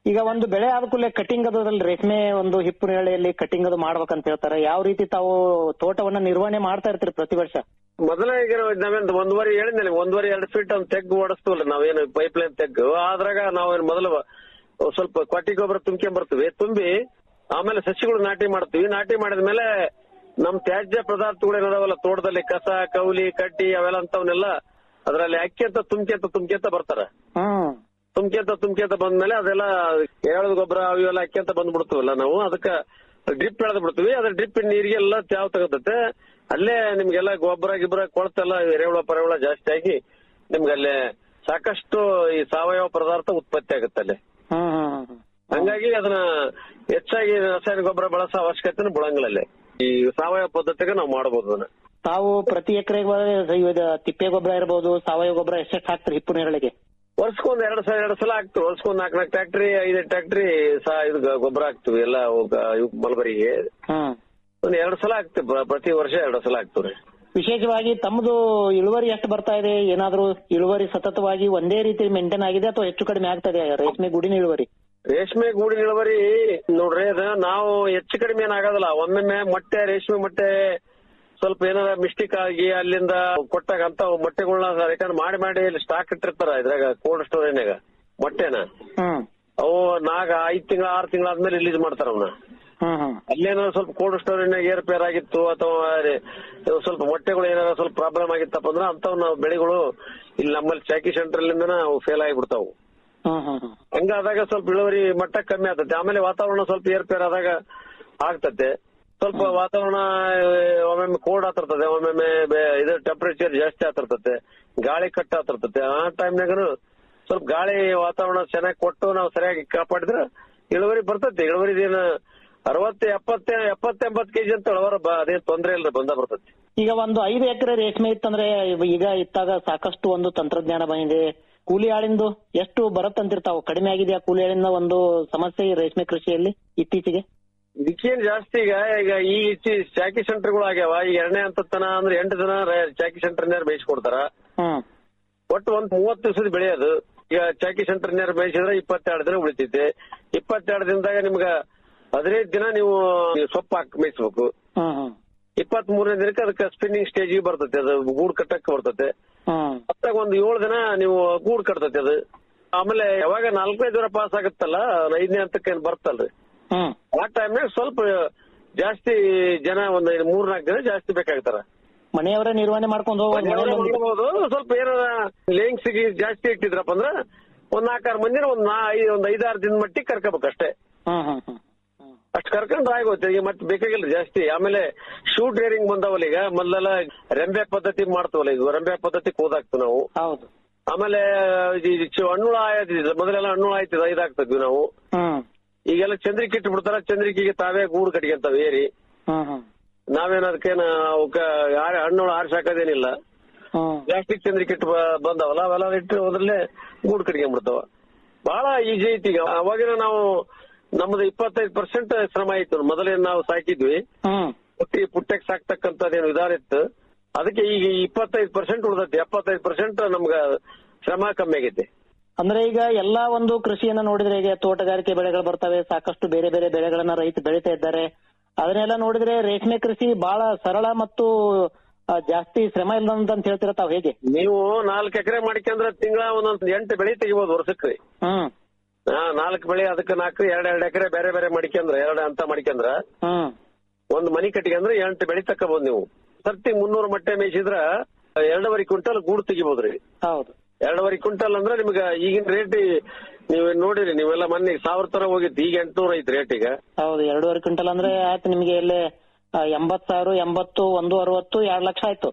ಈಗ ಒಂದು ಬೆಳೆ ಆದ ಕೂಡಲೇ ಕಟಿಂಗ್ ಅದರಲ್ಲಿ ರೇಷ್ಮೆ ಒಂದು ಹಿಪ್ಪು ನೇಳೆಯಲ್ಲಿ ಕಟಿಂಗ್ ಅದು ಮಾಡ್ಬೇಕಂತ ಹೇಳ್ತಾರೆ ಯಾವ ರೀತಿ ತಾವು ತೋಟವನ್ನ ನಿರ್ವಹಣೆ ಮಾಡ್ತಾ ಇರ್ತೀರಿ ಪ್ರತಿ ವರ್ಷ ಮೊದಲ ಈಗ ನಾವೇನ್ ಒಂದುವರೆ ಹೇಳಿದ್ನಲ್ಲ ಒಂದುವರೆ ಎರಡು ಫೀಟ್ ಒಂದು ತೆಗ್ಗು ಓಡಿಸ್ತೀವಲ್ಲ ನಾವೇನು ಪೈಪ್ ಲೈನ್ ತೆಗ್ಗು ಅದ್ರಾಗ ನಾವೇನು ಮೊದಲು ಸ್ವಲ್ಪ ಕೊಟ್ಟಿ ಗೊಬ್ಬರ ತುಂಬ್ಕೊಂಡ್ ಬರ್ತೀವಿ ತುಂಬಿ ಆಮೇಲೆ ಸಸಿಗಳು ನಾಟಿ ಮಾಡ್ತೀವಿ ನಾಟಿ ಮಾಡಿದ್ಮೇಲೆ ನಮ್ ತ್ಯಾಜ್ಯ ಪದಾರ್ಥಗಳು ಏನಾದಾವಲ್ಲ ತೋಟದಲ್ಲಿ ಕಸ ಕೌಲಿ ಕಡ್ಡಿ ಅವೆಲ್ಲ ಅಂತವನ್ನೆಲ್ಲ ಅದ್ರಲ್ಲಿ ಅಕ್ಕಿಂತ ತುಂಬ್ಕೊಂತ ತುಂಬ್ಕೊಂತ ಬರ್ತಾರ ಹ್ಮ್ ತುಂಬ್ಕೊಂತ ತುಂಬ್ಕೊಂತ ಬಂದ್ಮೇಲೆ ಅದೆಲ್ಲ ಎಳದ ಗೊಬ್ಬರ ಅವೆಲ್ಲ ಅಕ್ಕಿಂತ ಬಂದ್ಬಿಡ್ತೀವಲ್ಲ ನಾವು ಅದಕ್ಕ ಡ್ರಿಪ್ ಎಳೆದ್ ಬಿಡ್ತೀವಿ ಅದ್ರ ಡ್ರಿಪ್ ನೀರಿಗೆಲ್ಲ ತ್ಯಾವ್ ತಗೋತತೆ ಅಲ್ಲೇ ನಿಮ್ಗೆಲ್ಲ ಗೊಬ್ಬರ ಗಿಬ್ಬರ ಕೊಳತೆಲ್ಲ ಎರೆಹುಳ ಪರೆಹುಳ ಜಾಸ್ತಿ ಆಗಿ ನಿಮ್ಗೆ ಅಲ್ಲೇ ಸಾಕಷ್ಟು ಈ ಸಾವಯವ ಪದಾರ್ಥ ಉತ್ಪತ್ತಿ ಆಗುತ್ತೆ ಅಲ್ಲಿ ಹ್ಮ್ ಹ್ಮ್ ಹ್ಮ್ ಹಂಗಾಗಿ ಅದನ್ನ ಹೆಚ್ಚಾಗಿ ರಾಸಾಯನಿಕ ಗೊಬ್ಬರ ಬಳಸೋ ಅವಶ್ಯಕತೆ ಬೀಳಂಗಿಲ್ಲ ಅಲ್ಲಿ ಈ ಸಾವಯವ ಪದ್ಧತಿಗೆ ನಾವು ಮಾಡಬಹುದು ಅದನ್ನ ತಾವು ಪ್ರತಿ ಎಕರೆಗೆ ತಿಪ್ಪೆ ಗೊಬ್ಬರ ಇರಬಹುದು ಸಾವಯವ ಗೊಬ್ಬರ ಎಷ್ಟೆಷ್ಟು ಹಾಕ್ತಾರೆ ಹಿಪ್ಪು ನೇರಳೆಗೆ ವರ್ಷಕ್ಕೊಂದ್ ಎರಡ್ ಸಲ ಎರಡ್ ಸಲ ಹಾಕ್ತಿವಿ ವರ್ಷಕ್ಕೊಂದ್ ನಾಲ್ಕು ನಾಲ್ಕು ಟ್ಯಾಕ್ಟ್ರಿ ಐದು ಟ್ಯಾಕ್ಟ್ರಿ ಸಹ ಇದು ಗ- ಗೊಬ್ಬರ ಹಾಕ್ತಿವಿ ಎಲ್ಲ ಅವುಕ- ಇವ್ಕ್ ಮಲ್ಬರಿಗೆ ಹ್ಮ್ ಒಂದ್ ಎರಡ್ ಸಲ ಹಾಕ್ತಿವಿ ಪ್ರ- ಪ್ರತಿ ವರ್ಷ ಎರಡು ಸಲ ಹಾಕ್ತಿವ್ರಿ ವಿಶೇಷವಾಗಿ ತಮ್ಮದು ಇಳುವರಿ ಎಷ್ಟು ಬರ್ತಾ ಇದೆ ಏನಾದ್ರೂ ಇಳುವರಿ ಸತತವಾಗಿ ಒಂದೇ ರೀತಿ ಮೇಂಟೈನ್ ಆಗಿದೆ ಅಥವಾ ಹೆಚ್ಚು ಕಡಿಮೆ ಆಗ್ತಾ ಇದೆ ರೇಷ್ಮೆ ಗುಡಿನ ಇಳುವರಿ ರೇಷ್ಮೆ ಗೂಡಿನ ಇಳುವರಿ ನೋಡ್ರಿ ಅದ ನಾವು ಹೆಚ್ಚು ಕಡಿಮೆ ಏನಾಗೋದಿಲ್ಲ ಒಮ್ಮೊಮ್ಮೆ ಮೊಟ್ಟೆ ರೇಷ್ಮೆ ಮೊಟ್ಟೆ ಸ್ವಲ್ಪ ಏನಾರ ಮಿಸ್ಟೇಕ್ ಆಗಿ ಅಲ್ಲಿಂದ ಕೊಟ್ಟಾಗ ಅಂತ ಮೊಟ್ಟೆಗಳನ್ನ ರಿಟರ್ನ್ ಮಾಡಿ ಮಾಡಿ ಇಲ್ಲಿ ಸ್ಟಾಕ್ ಇಟ್ಟಿರ್ತಾರ ಇದ್ರಾಗ ಕೋಲ್ಡ್ ಸ್ಟೋರೇಜ್ನಾಗ ಮೊಟ್ಟೆನ ಹ್ಮ್ ಅವು ನಾಗ ಐದ್ ತಿಂಗಳ ಆರ್ ತಿಂಗಳ ಆದ್ಮೇಲೆ ರಿಲೀಸ್ ಮಾಡ್ತಾರ ಅವನ್ನ ಹ್ಮ್ ಹ್ಮ್ ಅಲ್ಲೇನಾರ ಸ್ವಲ್ಪ ಕೋಲ್ಡ್ ಸ್ಟೋರೇಜ್ನಾಗ ಏರ್ಪೇರ್ ಆಗಿತ್ತು ಅಥವಾ ಇವು ಸ್ವಲ್ಪ ಮೊಟ್ಟೆಗಳು ಏನಾರ ಸ್ವಲ್ಪ ಪ್ರಾಬ್ಲಮ್ ಆಗಿತ್ತಪ್ಪ ಅಂದ್ರೆ ಅಂತವ್ ನಾವು ಬೆಳೆಗಳು ಇಲ್ಲಿ ನಮ್ಮಲ್ಲಿ ಚಾಕಿ ಸೆಂಟರ್ ಲಿಂದನ ಅವು ಫೇಲ್ ಆಗಿಬಿಡ್ತಾವು ಹ್ಮ್ ಹ್ಮ್ ಹ್ಮ್ ಹಂಗಾದಾಗ ಸ್ವಲ್ಪ ಇಳುವರಿ ಮಟ್ಟ ಕಮ್ಮಿ ಆಗ್ತದೆ ಆಮೇಲೆ ವಾತಾವರಣ ಸ್ವಲ್ಪ ಏರ್ಪೇರ್ ಆದಾಗ ಆಗ್ತತೆ ಸ್ವಲ್ಪ ವಾತಾವರಣ ಆ, ಒಮ್ಮೊಮ್ಮೆ ಕೋಲ್ಡ್ ಆಗ್ತಿರ್ತದೆ ಒಮ್ಮೊಮ್ಮೆ ಬೆ- ಇದು ಟೆಂಪರೇಚರ್ ಜಾಸ್ತಿ ಆಗ್ತಿರ್ತತೆ ಗಾಳಿ ಕಟ್ ಆಗ್ತಿರ್ತತೆ ಆ ಟೈಮ್ನಾಗನು ಸ್ವಲ್ಪ ಗಾಳಿ ವಾತಾವರಣ ಚೆನ್ನಾಗಿ ಕೊಟ್ಟು ನಾವು ಸರಿಯಾಗಿ ಕಾಪಾಡಿದ್ರೆ ಇಳುವರಿ ಬರ್ತೈತಿ ಇಳುವರಿ ಏನು ಅರವತ್ತು ಎಪ್ಪತ್ತೆ ಎಪ್ಪತ್ತ ಎಂಬತ್ತು ಕೆಜಿ ಅಂತ ಇಳುವರ ಬ- ಅದೇನ್ ತೊಂದ್ರೆ ಇಲ್ಲ ಬಂದ ಬರ್ತೈತಿ ಈಗ ಒಂದು ಐದು ಎಕರೆ ರೇಷ್ಮೆ ಇತ್ತಂದ್ರೆ ಇವ- ಈಗ ಇತ್ತಾಗ ಸಾಕಷ್ಟು ಒಂದು ತಂತ್ರಜ್ಞಾನ ಬಂದಿದೆ ಕೂಲಿ ಆಳಿಂದು ಎಷ್ಟು ಬರುತ್ತಂತಿರ್ತಾವ ಕಡಿಮೆ ಆಗಿದೆಯಾ ಕೂಲಿ ಆಳಿಂದ ಒಂದು ಸಮಸ್ಯೆ ಈ ರೇಷ್ಮೆ ಕೃಷಿಯಲ್ಲಿ ಇತ್ತೀಚೆಗೆ ಇದಕ್ಕೇನ್ ಜಾಸ್ತಿ ಈಗ ಈಗ ಈ ಇಚ್ಚಿ- ಚಾಕಿ ಸೆಂಟರ್ಗಳು ಆಗ್ಯಾವ ಈಗ ಎರಡನೇ ಹಂತತನ ಅಂದ್ರೆ ಎಂಟು ಜನ ರ- ಚಾಕಿ ಸೆಂಟರ್ ಬೇಯಿಸ್ಕೊಡ್ತಾರ ಹ್ಮ್ ಒಟ್ಟು ಒಂದ್ ಮೂವತ್ತು ದಿವಸದ ಬೆಳೆ ಅದು ಈಗ ಚಾಕಿ ಸೆಂಟರ್ ನೇರ ಬೇಯಿಸಿದ್ರೆ ಇಪ್ಪತ್ತೆರಡು ದಿನ ಉಳಿತೈತೆ ಇಪ್ಪತ್ತೆರಡು ದಿನದಾಗ ನಿಮ್ಗ ಹದಿನೈದು ದಿನ ನೀವು ಸೊಪ್ಪು ಹಾಕಿ ಮೇಯಿಸ್ಬೇಕು ಹ್ಮ್ ಹ್ಮ್ ಇಪ್ಪತ್ತ್ ಮೂರನೇ ದಿನಕ್ಕೆ ಅದಕ್ಕೆ ಸ್ಪಿನ್ನಿಂಗ್ ಸ್ಟೇಜ್ ಬರ್ತೈತೆ ಅದು ಗೂಡ್ ಕಟ್ಟಕ್ ಬರ್ತೈತೆ ಹ್ಮ್ ಅತ್ತಾಗ ಒಂದು ಏಳು ದಿನ ನೀವು ಗೂಡ್ ಕಟ್ತೈತೆ ಅದು ಆಮೇಲೆ ಯಾವಾಗ ನಾಲ್ಕೈದು ದಿನ ಪಾಸ್ ಆಗುತ್ತಲ್ಲ ಐದನೇ ಹಂತಕ್ಕೆ ಏನ್ ಬರ್ತಲ್ರಿ ಹ್ಮ್ ಆ ಟೈಮ್ನಾಗ ಸ್ವಲ್ಪ ಜಾಸ್ತಿ ಜನ ಒಂದ್ ಮೂರ್ ನಾಲ್ಕು ದಿನ ಜಾಸ್ತಿ ಬೇಕಾಗ್ತಾರ ಮನೆಯವರೇ ನಿರ್ವಹಣೆ ಮಾಡ್ಕೊಂಡು ಹೋಗ್ಬೋದು ಮನೆಯಲ್ಲಿ ಒಂದು- ಮಾಡ್ಬೋದು ಸ್ವಲ್ಪ ಏನಾರ ಲೇಂಗ್ಸ್ ಜಾಸ್ತಿ ಇಟ್ಟಿದ್ರಪ್ಪ ಅಂದ್ರ ಒಂದ್ ನಾಲ್ಕಾರು ಮಂದಿನ ಒಂದ್ ನಾ ಐ- ಒಂದ್ ಐದಾರು ದಿನ ಮಟ್ಟಿಗೆ ಕರ್ಕೋಬೇಕು ಅಷ್ಟೇ ಹ್ಮ್ ಹ್ಮ್ ಹ್ಮ್ ಅಷ್ಟ್ ಕರ್ಕೊಂಡ್ರೆ ಆಗೋಯ್ತು ಈಗ ಮತ್ತೆ ಬೇಕಾಗಿಲ್ಲ ಜಾಸ್ತಿ ಆಮೇಲೆ ಶೂ ಟ್ರೇರಿಂಗ್ ಬಂದವಲ್ಲ ಈಗ ಮೊದಲೆಲ್ಲ ರೆಂಬೆ ಪದ್ಧತಿ ಮಾಡ್ತೀವಲ್ಲ ಇದು ರೆಂಬೆ ಪದ್ಧತಿ ಕೂದಾಕ್ತಿವಿ ನಾವು ಹೌದು ಆಮೇಲೆ ಇದು- ಇದು ಚು- ಹಣ್ಣುಳ ಆಯ್ತಿದ್ ಮೊದಲೆಲ್ಲ ಹಣ್ಣುಳ ಆಯ್ತಿದ್ ಐದಾಗ್ತಿದ್ವಿ ನಾವು ಹ್ಮ್ ಈಗೆಲ್ಲ ಚಂದ್ರಿಕೆ ಇಟ್ಟು ಬಿಡ್ತಾರ ಚಂದ್ರಿಕೆಗೆ ತಾವೇ ಗೂಡು ಕಟ್ಕೊಂತಾವ ಏರಿ ಹ್ಮ್ ಹ್ಮ್ ನಾವೇನ್ ಅದಕ್ಕೇನ ಅವಕ್ಕ ಹಣ್ಣುಳ ಆರ್ಸಿ ಹಾಕೋದೇನಿಲ್ಲ ಹ್ಮ್ ಪ್ಲಾಸ್ಟಿಕ್ ಚಂದ್ರಿಕೆ ಇಟ್ಟು ಬ- ಬಂದವಲ್ಲ ಅವೆಲ್ಲ ಇಟ್ಟು ಅದ್ರಲ್ಲೇ ಗೂಡು ಕಟ್ಕೊಂಡ್ಬಿಡ್ತಾವ ಬಹಳ ಈಜಿ ಐತಿ ಈಗ ಅವಾಗಿನ ನಾವು ನಮ್ದು ಇಪ್ಪತ್ತೈದು ಪರ್ಸೆಂಟ್ ಶ್ರಮ ಇತ್ತು ಮೊದಲೇನ್ ನಾವು ಸಾಕಿದ್ವಿ ಹ್ಮ್ ಪುಟ್ಟಿ ಪುಟ್ಟಕ್ಕೆ ಸಾಕ್ತಕ್ಕಂಥದ್ದೇನು ವಿಧಾನ ಇತ್ತು ಅದಕ್ಕೆ ಈಗ ಇಪ್ಪತ್ತೈದು ಪರ್ಸೆಂಟ್ ಉಳ್ದೈತಿ ಎಪ್ಪತ್ತೈದು ಪರ್ಸೆಂಟ್ ನಮ್ಗ ಶ್ರಮ ಕಮ್ಮಿ ಆಗೈತಿ ಅಂದ್ರೆ ಈಗ ಎಲ್ಲಾ ಒಂದು ಕೃಷಿಯನ್ನ ನೋಡಿದ್ರೆ ಈಗ ತೋಟಗಾರಿಕೆ ಬೆಳೆಗಳು ಬರ್ತವೆ ಸಾಕಷ್ಟು ಬೇರೆ ಬೇರೆ ಬೆಳೆಗಳನ್ನ ರೈತ ಬೆಳೀತಾ ಇದ್ದಾರೆ ಅದನ್ನೆಲ್ಲ ನೋಡಿದ್ರೆ ರೇಷ್ಮೆ ಕೃಷಿ ಬಹಳ ಸರಳ ಮತ್ತು ಆ, ಜಾಸ್ತಿ ಶ್ರಮ ಇಲ್ಲದಂತ ಅಂತ ಹೇಳ್ತೀರ ತಾವ್ ಹೇಗೆ ನೀವು ನಾಲ್ಕು ಎಕರೆ ಮಾಡ್ಕೊಂಡ್ರೆ ತಿಂಗಳ ಒಂದೊಂದ್ ಎಂಟು ಬೆಳೆ ತೆಗಿಬೋದು ವರ್ಷಕ್ಕೆ ಹ್ಮ್ ಹಾ ನಾಲ್ಕು ಬೆಳೆ ಅದಕ್ಕೆ ನಾಲ್ಕು ಎರಡ್ ಎರಡ್ ಎಕರೆ ಬೇರೆ ಬೇರೆ ಮಾಡ್ಕೊಂಡ್ರ ಎರಡ್ ಅಂತ ಮಾಡ್ಕೊಂಡ್ರ ಹ್ಮ್ ಒಂದ್ ಮನಿ ಕಟ್ಕೊಂಡ್ರೆ ಎಂಟು ಬೆಳೆ ತಕ್ಕಬಹುದು ನೀವು ಸರ್ತಿ ಮುನ್ನೂರು ಮೊಟ್ಟೆ ಮೇಯಿಸಿದ್ರ ಎರಡೂವರೆ ಕ್ವಿಂಟಲ್ ಗೂಡು ತೆಗಿಬೋದ್ರಿ ಹೌದು ಎರಡೂವರೆ ಕ್ವಿಂಟಲ್ ಅಂದ್ರೆ ನಿಮ್ಗ ಈಗಿನ ರೇಟ್ ನೀವು ನೋಡಿರಿ ನೀವೆಲ್ಲ ಮೊನ್ನೆ ಸಾವಿರ ತರ ಹೋಗಿತ್ತು ಈಗ ಎಂಟ್ನೂರ ಐತಿ ರೇಟ್ ಈಗ ಹೌದು ಎರಡೂವರೆ ಕ್ವಿಂಟಲ್ ಅಂದ್ರೆ ಆಯ್ತು ನಿಮ್ಗೆ ಎಲ್ಲೇ ಆ, ಎಂಬತ್ ಸಾವಿರ ಎಂಬತ್ತು ಒಂದು ಅರವತ್ತು ಎರಡ್ ಲಕ್ಷ ಆಯ್ತು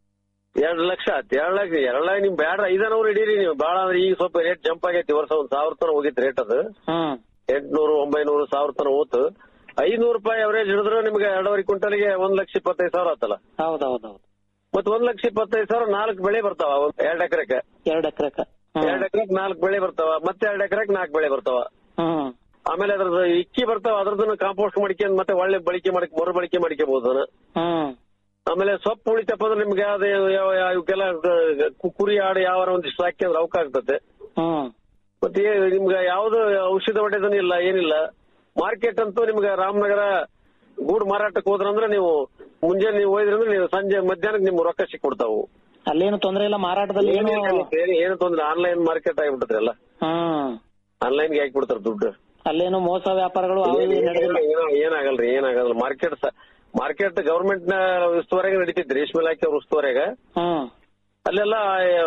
ಎರಡ್ ಲಕ್ಷ ಆಯ್ತು ಎರಡ್ ಲಕ್ಷ ಎರಡ್ ಲಕ್ಷ ನಿಮ್ ಬ್ಯಾಡ್ರ ಐದನೂರು ಹಿಡೀರಿ ನೀವು ಬಾಳ ಅಂದ್ರೆ ಈಗ ಸ್ವಲ್ಪ ರೇಟ್ ಜಂಪ್ ಆಗೈತಿ ವರ್ಷ ಒಂದ್ ಸಾವಿರ ತನ ಹೋಗಿತ್ತು ರೇಟ್ ಅದು ಹ್ಮ್ ಎಂಟ್ನೂರು ಒಂಬೈನೂರು ಸಾವಿರ ತನ ಹೋತು ಐನೂರು ರೂಪಾಯಿ ಅವರೇಜ್ ಹಿಡಿದ್ರೆ ನಿಮ್ಗೆ ಎರಡೂವರೆ ಕ್ವಿಂಟಲ್ಗೆ ಒಂದ್ ಲಕ್ಷ ಇಪ್ಪತ್ತೈದು ಸಾವಿರ ಆತಲ್ಲ ಹೌದೌದೌದು ಮತ್ ಒಂದ್ ಲಕ್ಷ ಇಪ್ಪತ್ತೈದು ಸಾವಿರ ನಾಲ್ಕು ಬೆಳೆ ಬರ್ತಾವ ಒಂದ್ ಎರಡ್ ಎಕರೆಗೆ ಎರಡ್ ಎಕರೆಕ ಎರಡ್ ಎಕರೆಗೆ ನಾಲ್ಕು ಬೆಳೆ ಬರ್ತಾವ ಮತ್ತೆ ಎರಡ್ ಎಕರೆಗೆ ನಾಲ್ಕು ಬೆಳೆ ಬರ್ತಾವ ಹ್ಮ್ ಆಮೇಲೆ ಅದ್ರದ್ದು ಇಕ್ಕಿ ಬರ್ತಾವ ಅದ್ರದ್ದು ಕಾಂಪೋಸ್ಟ್ ಮಾಡ್ಕೊಂಡ್ ಮತ್ತೆ ಒಳ್ಳೆ ಬಳಕೆ ಮಾಡಿ ಮರು ಬಳಕೆ ಮಾಡ್ಕೋಬಹುದು ಅದನ್ನ ಹ್ಮ್ ಆಮೇಲೆ ಸೊಪ್ಪು ಉಳಿತಪ್ಪ ಅಂದ್ರೆ ನಿಮ್ಗೆ ಯಾವ್ದು ಯಾವ ಯಾವ- ಇವಕ್ಕೆಲ್ಲ ಗ- ಕು- ಕುರಿ ಆಡು ಯಾವ ಒಂದಿಷ್ಟು ಹಾಕಿದ್ರೆ ಅವಕ್ಕ ಆಗ್ತದೆ ಹ್ಮ್ ಮತ್ತೆ ಏ- ನಿಮ್ಗೆ ಯಾವ್ದು ಔಷಧ ಹೊಡೆದನ ಇಲ್ಲ ಏನಿಲ್ಲ ಮಾರ್ಕೆಟ್ ಅಂತೂ ನಿಮ್ಗೆ ರಾಮನಗರ ಗೂಡು ಮಾರಾಟಕ್ಕೆ ಹೋದ್ರಂದ್ರೆ ನೀವು ಮುಂಜಾನೆ ನೀವು ಹೋಯ್ದ್ರಂದ್ರೆ ನೀವು ಸಂಜೆ ಮಧ್ಯಾಹ್ನಕ್ಕೆ ನಿಮ್ಗೆ ರೊಕ್ಕ ಸಿಕ್ಬಿಡ್ತಾವು ಅಲ್ಲೇನು ತೊಂದರೆ ಇಲ್ಲ ಮಾರಾಟದಲ್ಲಿ ಏನು ಏನು ಏನು ತೊಂದ್ರೆ ಆನ್ಲೈನ್ ಮಾರ್ಕೆಟ್ ಆಗಿಬಿಟ್ಟದ್ರಿ ಎಲ್ಲ ಹ್ಮ್ ಆನ್ಲೈನ್ಗೆ ಹಾಕ್ಬಿಡ್ತಾರ ದುಡ್ಡು ಅಲ್ಲೇನು ಮೋಸ ವ್ಯಾಪಾರಗಳು ಅವು ಇವು ನಡೆದಿಲ್ಲ ಏನ- ಏನಾಗಲ್ರಿ ಏನಾಗಲ್ಲ ಮಾರ್ಕೆಟ್ ಮಾರ್ಕೆಟ್ ಗವರ್ಮೆಂಟ್ ನ ಉಸ್ತುವಾರಿಯಾಗ ನಡೀತಿದ್ರಿ ರೇಷ್ಮೆ ಇಲಾಖೆ ಅವ್ರ ಉಸ್ತುವಾರಿಯಾಗ ಹ್ಮ್ ಅಲ್ಲೆಲ್ಲ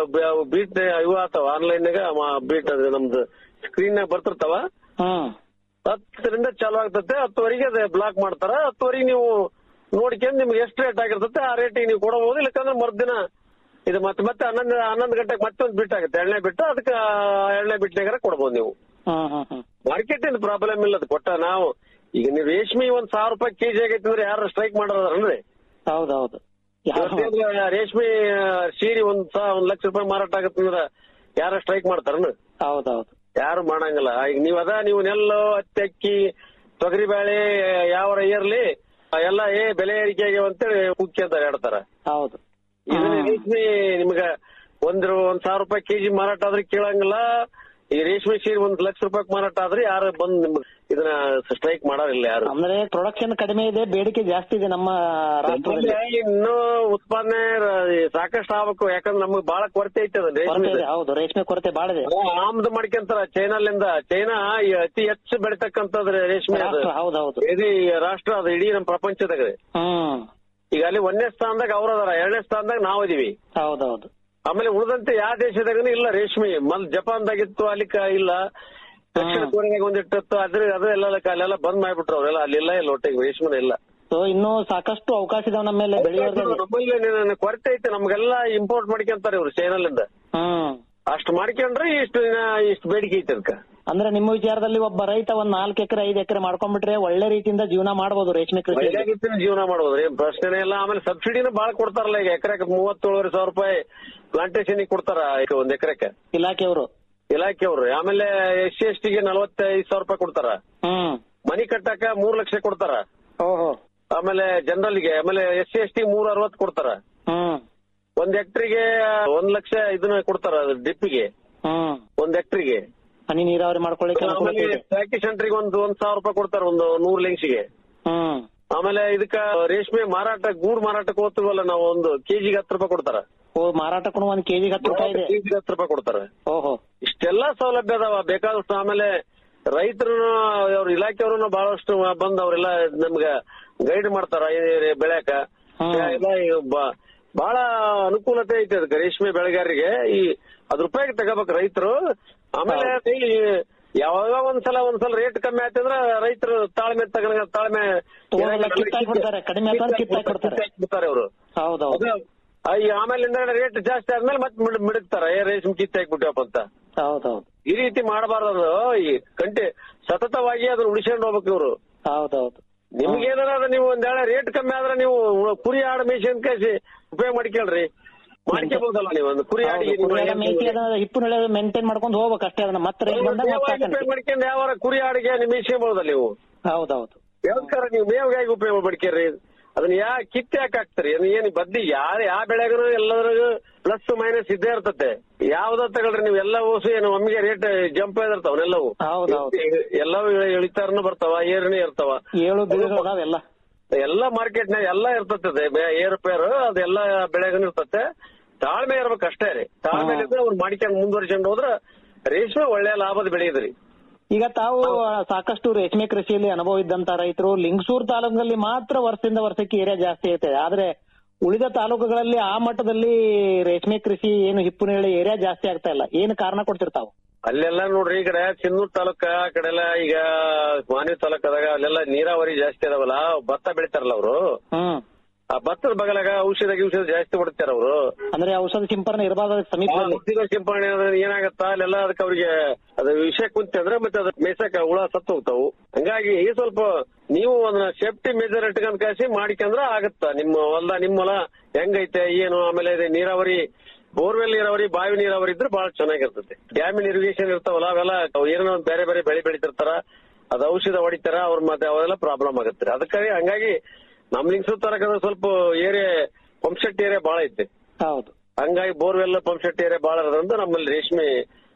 ಬೀಟ್ ಇವು ಆತಾವ ಆನ್ಲೈನ್ ನಾಗ ಬೀಟ್ ಅದು ನಮ್ದು ಸ್ಕ್ರೀನ್ ನಾಗ ಬರ್ತಿರ್ತಾವ ಹ್ಮ್ ಹತ್ತರಿಂದ ಚಾಲು ಆಗ್ತತೆ ಹತ್ತುವರೆಗೆ ಅದೇ ಬ್ಲಾಕ್ ಮಾಡ್ತಾರ ಹತ್ತುವರೆಗೆ ನೀವು ನೋಡ್ಕೊಂಡ್ ನಿಮ್ಗೆ ಎಷ್ಟು ರೇಟ್ ಆಗಿರ್ತತೆ ಆ ರೇಟಿಗೆ ನೀವು ಕೊಡಬಹುದು ಇಲ್ಲಕಂದ್ರೆ ಮರ್ದಿನ ಇದು ಮತ್ತೆ ಮತ್ತೆ ಹನ್ನೊಂದು ಹನ್ನೊಂದು ಗಂಟೆಗೆ ಮತ್ತೊಂದು ಬಿಟ್ ಆಗುತ್ತೆ ಎಣ್ಣೆ ಬಿಟ್ಟು ಅದಕ್ಕೆ ಎಣ್ಣೆ ಬಿಟ್ನಾಗಾರ ಕೊಡ್ಬೋದು ನೀವು ಹ್ಮ್ ಹ್ಮ್ ಹ್ಮ್ ಮಾರ್ಕೆಟ್ ಏನ್ ಪ್ರಾಬ್ಲಮ್ ಇಲ್ಲ ಅದು ಕೊಟ್ಟ ನಾವು ಈಗ ನೀವು ರೇಷ್ಮೆ ಒಂದ್ ಸಾವಿರ ರೂಪಾಯಿ ಕೆಜಿ ಆಗೈತೆ ಅಂದ್ರೆ ಯಾರು ಸ್ಟ್ರೈಕ್ ಮಾಡೋದ್ರನ್ರಿ ಹೌದೌದು ಇವತ್ತೇನ್ರ ರೇಷ್ಮೆ ಸೀರೆ ಒಂದ್ ಸಾ- ಒಂದ್ ಲಕ್ಷ ರೂಪಾಯಿ ಮಾರಾಟ ಆಗತ್ತಂದ್ರ ಯಾರ ಸ್ಟ್ರೈಕ್ ಮಾಡ್ತಾರನ ಹೌದೌದು ಯಾರು ಮಾಡಂಗಿಲ್ಲ ಈಗ ನೀವ್ ಅದ ನೀವು ನೆಲ್ಲು ಹತ್ತಿ ಅಕ್ಕಿ ತೊಗರಿ ಬೇಳೆ ಯಾವ ಇರ್ಲಿ ಎಲ್ಲ ಏ ಬೆಲೆ ಏರಿಕೆ ಆಗ್ಯಾವ ಅಂತೇಳಿ ಕುಕ್ಕಿ ಅಂತ ಹೇಳ್ತಾರ ಹೌದು ಇದನ್ನ ರೇಷ್ಮೆ ನಿಮ್ಗ ಒಂದ್ ಒಂದ್ ಸಾವಿರ ರೂಪಾಯಿ ಕೆಜಿ ಮಾರಾಟ ಆದ್ರೆ ಕೇಳಂಗಿಲ್ಲ ಈ ರೇಷ್ಮೆ ಸೀರೆ ಒಂದ್ ಲಕ್ಷ ರೂಪಾಯಿ ಮಾರಾಟ ಆದ್ರೆ ಯಾರು ಬಂದ್ ನಿಮ್ ಇದನ್ನ ಸ್ಟ್ರೈಕ್ ಮಾಡೋರಿಲ್ಲ ಯಾರು ಅಂದ್ರೆ ಪ್ರೊಡಕ್ಷನ್ ಕಡಿಮೆ ಇದೆ ಬೇಡಿಕೆ ಜಾಸ್ತಿ ಇದೆ ನಮ್ಮ ರಾಷ್ಟ್ರದಲ್ಲಿ ನಮ್ಮಲ್ಲಿ ಇನ್ನೂ ಉತ್ಪಾದನೆ ರ- ಸಾಕಷ್ಟು ಆಗ್ಬೇಕು ಯಾಕಂದ್ರೆ ನಮ್ಗೆ ಬಹಳ ಕೊರತೆ ಐತೆ ಅದು ಕೊರತೆ ರೇಷ್ಮೆ ಇದೆ ಹೌದು ರೇಷ್ಮೆ ಕೊರತೆ ಬಾಳ ಇದೆ ಆಮದು ಮಾಡ್ಕೊಂತಾರ ಚೈನಾಲಿಂದ ಚೈನಾ ಈ ಅತಿ ಹೆಚ್ಚು ಬೆಳಿತಕ್ಕಂಥದ್ದು ರೇಷ್ಮೆ ಅದು ರಾಷ್ಟ್ರ ಹೌದೌದು ಇಡೀ ರಾಷ್ಟ್ರ ಅದು ಇಡೀ ನಮ್ಮ ಪ್ರಪಂಚದಾಗ ಇದೆ. ಹ್ಮ್ ಈಗ ಅಲ್ಲಿ ಒಂದನೇ ಸ್ಥಾನದಾಗ ಅವ್ರ ಅದಾರ ಎರಡನೇ ಸ್ಥಾನದಾಗ ನಾವ್ ಇದೀವಿ ಹೌದೌದು ಆಮೇಲೆ ಉಳಿದಂತೆ ಯಾವ ದೇಶದಾಗನು ಇಲ್ಲ ರೇಷ್ಮೆ ಮೊದ್ಲು ಜಪಾನ್ದಾಗಿತ್ತು ಅಲ್ಲಿ ಕ- ಇಲ್ಲ ದಕ್ಷಿಣ ಕೊರಿಯಾದಾಗ ಒಂದಿಟ್ಟಿತ್ತು ಅದ್ರ ಅದು ಎಲ್ಲ ಅಲ್ಲೆಲ್ಲ ಬಂದ್ ಮಾಡ್ಬಿಟ್ರು ಅವರೆಲ್ಲ ಅಲ್ಲಿಲ್ಲ ಇಲ್ಲ ಒಟ್ಟಿಗೆ ರೇಷ್ಮೆನ ಇಲ್ಲ ಸೊ ಇನ್ನೂ ಸಾಕಷ್ಟು ಅವಕಾಶ ಇದಾವೆ ನಮ್ಮ ಮೇಲೆ ಬೆಳೆಯೋದ್ರಲ್ಲಿ ನಮ್ಮಲ್ಲಿ ನ- ನ- ಕೊರತೆ ಐತೆ ನಮ್ಗೆಲ್ಲ ಇಂಪೋರ್ಟ್ ಮಾಡ್ಕೊಂತಾರೆ ಇವ್ರು ಚೈನಾಲಿಂದ ಹ್ಮ್ ಅಷ್ಟು ಮಾಡ್ಕೊಂಡ್ರೆ ಇಷ್ಟು ಇಷ್ಟು ಬೇಡಿಕೆ ಐತೆ ಅದಕ್ಕ ಅಂದ್ರೆ ನಿಮ್ಮ ವಿಚಾರದಲ್ಲಿ ಒಬ್ಬ ರೈತ ಒಂದ್ ನಾಲ್ಕು ಎಕರೆ ಐದು ಎಕರೆ ಮಾಡ್ಕೊಂಡ್ಬಿಟ್ರೆ ಒಳ್ಳೆ ರೀತಿಯಿಂದ ಜೀವನ ಮಾಡಬಹುದು ರೇಷ್ಮೆ ಕೃಷಿ ಒಳ್ಳೆಗಿತ್ತಿನ ಜೀವನ ಮಾಡ್ಬೋದ್ರಿ ಏನ್ ಪ್ರಶ್ನೆನೇ ಇಲ್ಲ ಆಮೇಲೆ ಸಬ್ಸಿಡಿನೂ ಬಾಳ ಕೊಡ್ತಾರಲ್ಲ ಈಗ ಎಕರೆಕ್ ಮೂವತ್ತೇಳುವರೆ ಸಾವಿರ ರೂಪಾಯಿ ಪ್ಲಾಂಟೇಶನ್ ಕೊಡ್ತಾರ ಈಗ ಒಂದ್ ಎಕರೆಕ್ಕೆ ಇಲಾಖೆಯವರು ಇಲಾಖೆಯವ್ರು ಆಮೇಲೆ ಎಸ್ ಸಿ ಎಸ್ ಟಿಗೆ ನಲವತ್ತೈದು ಸಾವಿರ ರೂಪಾಯಿ ಕೊಡ್ತಾರ ಹ್ಮ್ ಮನಿ ಕಟ್ಟಕ ಮೂರ್ ಲಕ್ಷ ಕೊಡ್ತಾರ ಓಹೋ ಆಮೇಲೆ ಜನರಲ್ಗೆ ಆಮೇಲೆ ಎಸ್ ಸಿ ಎಸ್ ಟಿ ಮೂರ್ ಅರವತ್ತು ಕೊಡ್ತಾರ ಹ್ಮ್ ಒಂದ್ ಹೆಕ್ಟ್ರಿಗೆ ಒಂದ್ ಲಕ್ಷ ಇದನ್ನ ಕೊಡ್ತಾರ ಡಿಪ್ಪಿಗೆ ಹ್ಮ್ ಒಂದ್ ಹೆಕ್ಟ್ರಿಗೆ ಹನಿ ನೀರಾವರಿ ಮಾಡ್ಕೊಳ್ಳಿಕ್ಕೆ ಅನುಕೂಲತೆ ಆಮೇಲೆ ಇದೆ ಪ್ಯಾಕಿ ಸೆಂಟ್ರಿಗೆ ಒಂದ್ ಒಂದ್ ಸಾವಿರ ರೂಪಾಯಿ ಕೊಡ್ತಾರ ಒಂದು ನೂರ್ ಲೆಂಗ್ಸಿಗೆ ಹ್ಮ್ ಆಮೇಲೆ ಇದಕ್ಕ ರೇಷ್ಮೆ ಮಾರಾಟ ಗೂಡ್ ಮಾರಾಟಕ್ಕೆ ಹೋಗ್ತೀವಲ್ಲ ನಾವು ಒಂದು ಕೆಜಿಗೆ ಹತ್ತು ರೂಪಾಯಿ ಕೊಡ್ತಾರ ಓ ಮಾರಾಟಕ್ಕೂ ಒಂದ್ ಕೆಜಿಗೆ ಹತ್ತು ರೂಪಾಯಿ ಇದೆ ಕೆಜಿಗೆ ಹತ್ತು ರೂಪಾಯಿ ಕೊಡ್ತಾರ ಓಹೋ ಇಷ್ಟೆಲ್ಲಾ ಸೌಲಭ್ಯ ಅದಾವ ಬೇಕಾದಷ್ಟು ಆಮೇಲೆ ರೈತರು ಅವ್ರ ಇಲಾಖೆಯವರು ಬಹಳಷ್ಟು ಬಂದ್ ಅವರೆಲ್ಲ ನಮ್ಗ ಗೈಡ್ ಮಾಡ್ತಾರ ಈ ಬೆಳ್ಯಾಕ ಎಲ್ಲ ಈ ಬ- ಬಹಳ ಅನುಕೂಲತೆ ಐತೆ ಅದಕ್ಕೆ ರೇಷ್ಮೆ ಬೆಳೆಗಾರರಿಗೆ ಈ ಅದ್ ರೂಪಾಯಿಗೆ ತಗೋಬೇಕು ರೈತರು ಆಮೇಲೆ ಈ ಯಾವಾಗ ಒಂದ್ಸಲ ಒಂದ್ಸಲ ರೇಟ್ ಕಮ್ಮಿ ಆಯ್ತಂದ್ರ ರೈತರು ತಾಳ್ಮೆ ತಗೊಂಡ ತಾಳ್ಮೆ ತಗೊಳಲ್ಲ, ಕಿತ್ತಾಕ್ ಬಿಡ್ತಾರೆ. ಕಡಿಮೆ ಆಯ್ತು ಅಂದ್ರೆ ಕಿತ್ತಾಕ್ ಬಿಡ್ತಾರೆ. ಬಿಡ್ತಾರೆ ಅವರು ಹೌದೌದು ಈ ಆಮೇಲಿಂದ ರೇಟ್ ಜಾಸ್ತಿ ಆದ್ಮೇಲೆ ಮತ್ತೆ ಮಿಡ್ ಮಿಡಕ್ತಾರ ಏ ರೇಷ್ಮೆ ಕಿತ್ತು ಹಾಕ್ಬಿಟ್ಟವಪ್ಪ ಅಂತ ಹೌದೌದು ಈ ರೀತಿ ಮಾಡಬಾರ್ದು ಈ ಕಂಟಿ ಸತತವಾಗಿ ಅದನ್ನ ಉಳಿಸ್ಕೊಂಡು ಹೋಗ್ಬೇಕು ಇವರು ಹೌದೌದು ನಿಮ್ಗೆ ಏನಾರ ಅದು ನೀವು ಒಂದ್ ವೇಳೆ ರೇಟ್ ಕಮ್ಮಿ ಆದ್ರೆ ನೀವು ಕುರಿ ಆಡ ಮೇಷನ್ ಕೈಸಿ ಉಪಯೋಗ ಮಾಡ್ಕೊಳ್ರಿ ಮಾಡ್ಕೋಬಹುದಲ್ಲ ನೀವು ಒಂದು ಕುರಿ ಆಡಿಗೆ ನೀವು ಕುರಿಯಾದ ಮೇಸಿ ಅದನ್ನ ಹಿಪ್ಪು ಮೇಂಟೈನ್ ಮಾಡ್ಕೊಂಡು ಹೋಗ್ಬೇಕು ಅಷ್ಟೇ ಅದನ್ನ ಮತ್ತೆ ರೈಲ್ ಬಂದಾಗ ಮತ್ತೆ ಮೇವಾಗಿ ಹಾಕಂಡಿ ಉಪಯೋಗ ಮಾಡ್ಕೊಂಡು ಯಾವ ಕುರಿ ಆಡಿಗೆ ನೀವು ಮೇಯಿಸ್ಕೊಬಹುದಲ್ಲ ನೀವು ಹೌದೌದು ಯಾವ್ದಾರ ನೀವು ಮೇವಿಗಾಗಿ ಉಪಯೋಗ ಮಾಡ್ಕೊಳ್ರಿ ಅದನ್ನ ಯಾ ಕಿತ್ತೆ ಯಾಕೆ ಹಾಕ್ತಾರೆ ಅದು ಏನು ಬದ್ದಿ ಯಾರು ಯಾವ ಬೆಳೆಗೂ ಎಲ್ಲರಿಗೂ ಪ್ಲಸ್ ಮೈನಸ್ ಇದ್ದೇ ಇರ್ತತೆ ಯಾವ್ದ ತಗೊಳ್ರಿ ನೀವು ಎಲ್ಲ ಓಸು ಏನು ಒಮ್ಮೆಗೆ ರೇಟ್ ಜಂಪ್ ಇರ್ತಾವ ಅವನ್ನೆಲ್ಲವು ಹೌದೌದು ಎಲ್ಲವೂ ಇಳಿತಾರನು ಬರ್ತಾವ ಏರನೇ ಇರ್ತಾವ ಏಳು ಬೀಳುಗಳು ಅದಾವೆಲ್ಲ ಎಲ್ಲ ಮಾರ್ಕೆಟ್ ನಾಗ ಎಲ್ಲ ಇರ್ತದೆ ಏರುಪೇರು ಅದೆಲ್ಲ ಬೆಳೆಗೂ ಇರ್ತತೆ ತಾಳ್ಮೆ ಇರ್ಬೇಕು ಅಷ್ಟೇ ರೀ ತಾಳ್ಮೆ ಅವ್ರು ಮಾಡ್ಕೊಂಡು ಮುಂದುವರ್ಸ್ಕೊಂಡು ಹೋದ್ರ ರೇಷ್ಮೆ ಒಳ್ಳೆ ಲಾಭದ ಬೆಳೆಯದ್ರಿ ಈಗ ತಾವು ಸಾಕಷ್ಟು ರೇಷ್ಮೆ ಕೃಷಿಯಲ್ಲಿ ಅನುಭವ ಇದ್ದಂತ ರೈತರು ಲಿಂಗಸೂರ್ ತಾಲೂಕಿನಲ್ಲಿ ಮಾತ್ರ ವರ್ಷದಿಂದ ವರ್ಷಕ್ಕೆ ಏರಿಯಾ ಜಾಸ್ತಿ ಇರ್ತದೆ ಆದ್ರೆ ಉಳಿದ ತಾಲೂಕುಗಳಲ್ಲಿ ಆ ಮಟ್ಟದಲ್ಲಿ ರೇಷ್ಮೆ ಕೃಷಿ ಏನು ಹಿಪ್ಪುನೇಳಿ ಏರಿಯಾ ಜಾಸ್ತಿ ಆಗ್ತಾ ಇಲ್ಲ ಏನು ಕಾರಣ ಕೊಡ್ತಿರ್ತಾವ ಅಲ್ಲೆಲ್ಲ ನೋಡ್ರಿ ಈ ಕಡೆ ಸಿನ್ನೂರ್ ತಾಲೂಕ ಆ ಕಡೆ ಎಲ್ಲ ಈಗ ಮಾನ್ವಿ ತಾಲೂಕದಾಗ ಅಲ್ಲೆಲ್ಲ ನೀರಾವರಿ ಜಾಸ್ತಿ ಅದಾವಲ್ಲ ಭತ್ತ ಬೆಳಿತಾರಲ್ಲ ಅವರು ಹ್ಮ್ ಆ ಭತ್ತದ ಬಗಲಾಗ ಔಷಧ ಔಷಧ ಜಾಸ್ತಿ ಹೊಡಿತಾರ ಅವರು ಅಂದ್ರೆ ಔಷಧ ಸಿಂಪರಣೆ ಇರಬಾರ್ದು ಸಮೀಪದಲ್ಲಿ ಔಷಧ ಸಿಂಪರಣೆ ಆದ್ರೆ ಏನಾಗತ್ತಾ ಅಲ್ಲೆಲ್ಲ ಅದಕ್ಕೆ ಅವ್ರಿಗೆ ಅದು ವಿಷಯ ಕುಂತ ಅಂದ್ರೆ ಮತ್ತೆ ಅದ್ ಮೇಸಕ ಹುಳ ಸತ್ತು ಹೋಗ್ತಾವು ಹಂಗಾಗಿ ಈ ಸ್ವಲ್ಪ ನೀವು ಅದನ್ನ ಸೇಫ್ಟಿ ಮೆಜರ್ ಇಟ್ಕೊಂಡ್ ಕಾಸಿ ಮಾಡ್ಕೊಂಡ್ರ ಆಗತ್ತ ನಿಮ್ಮ ಹೊಲ ನಿಮ್ಮ ಹೊಲ ಹೆಂಗೈತೆ ಏನು ಆಮೇಲೆ ಇದು ನೀರಾವರಿ ಬೋರ್ವೆಲ್ ನೀರಾವರಿ ಬಾವಿ ನೀರಾವರಿ ಇದ್ರೆ ಬಹಳ ಚೆನ್ನಾಗಿರ್ತದೆ ಡ್ಯಾಮಿನ ಇರಿಗೇಷನ್ ಇರ್ತಾವಲ್ಲ ಅವೆಲ್ಲ ಅವು ಏನೋ ಒಂದ್ ಬೇರೆ ಬೇರೆ ಬೆಳೆ ಬೆಳಿತಿರ್ತಾರ ಅದ್ ಔಷಧ ಹೊಡಿತಾರ ಅವ್ರ ಮತ್ತೆ ಅವೆಲ್ಲ ಪ್ರಾಬ್ಲಮ್ ಆಗುತ್ತೆ ಅದಕ್ಕಾಗಿ ಹಂಗಾಗಿ ನಮ್ ಲಿಂಗ್ಸೂರ್ ತರಕದ ಸ್ವಲ್ಪ ಏರಿಯಾ ಪಂಪ್ಸೆಟ್ ಏರಿಯಾ ಬಹಳ ಐತೆ ಹೌದು ಹಂಗಾಗಿ ಬೋರ್ವೆಲ್ ಪಂಪ್ಸೆಟ್ ಏರಿಯಾ ಬಹಳ ಇರೋದ್ರಿಂದ ನಮ್ಮಲ್ಲಿ ರೇಷ್ಮೆ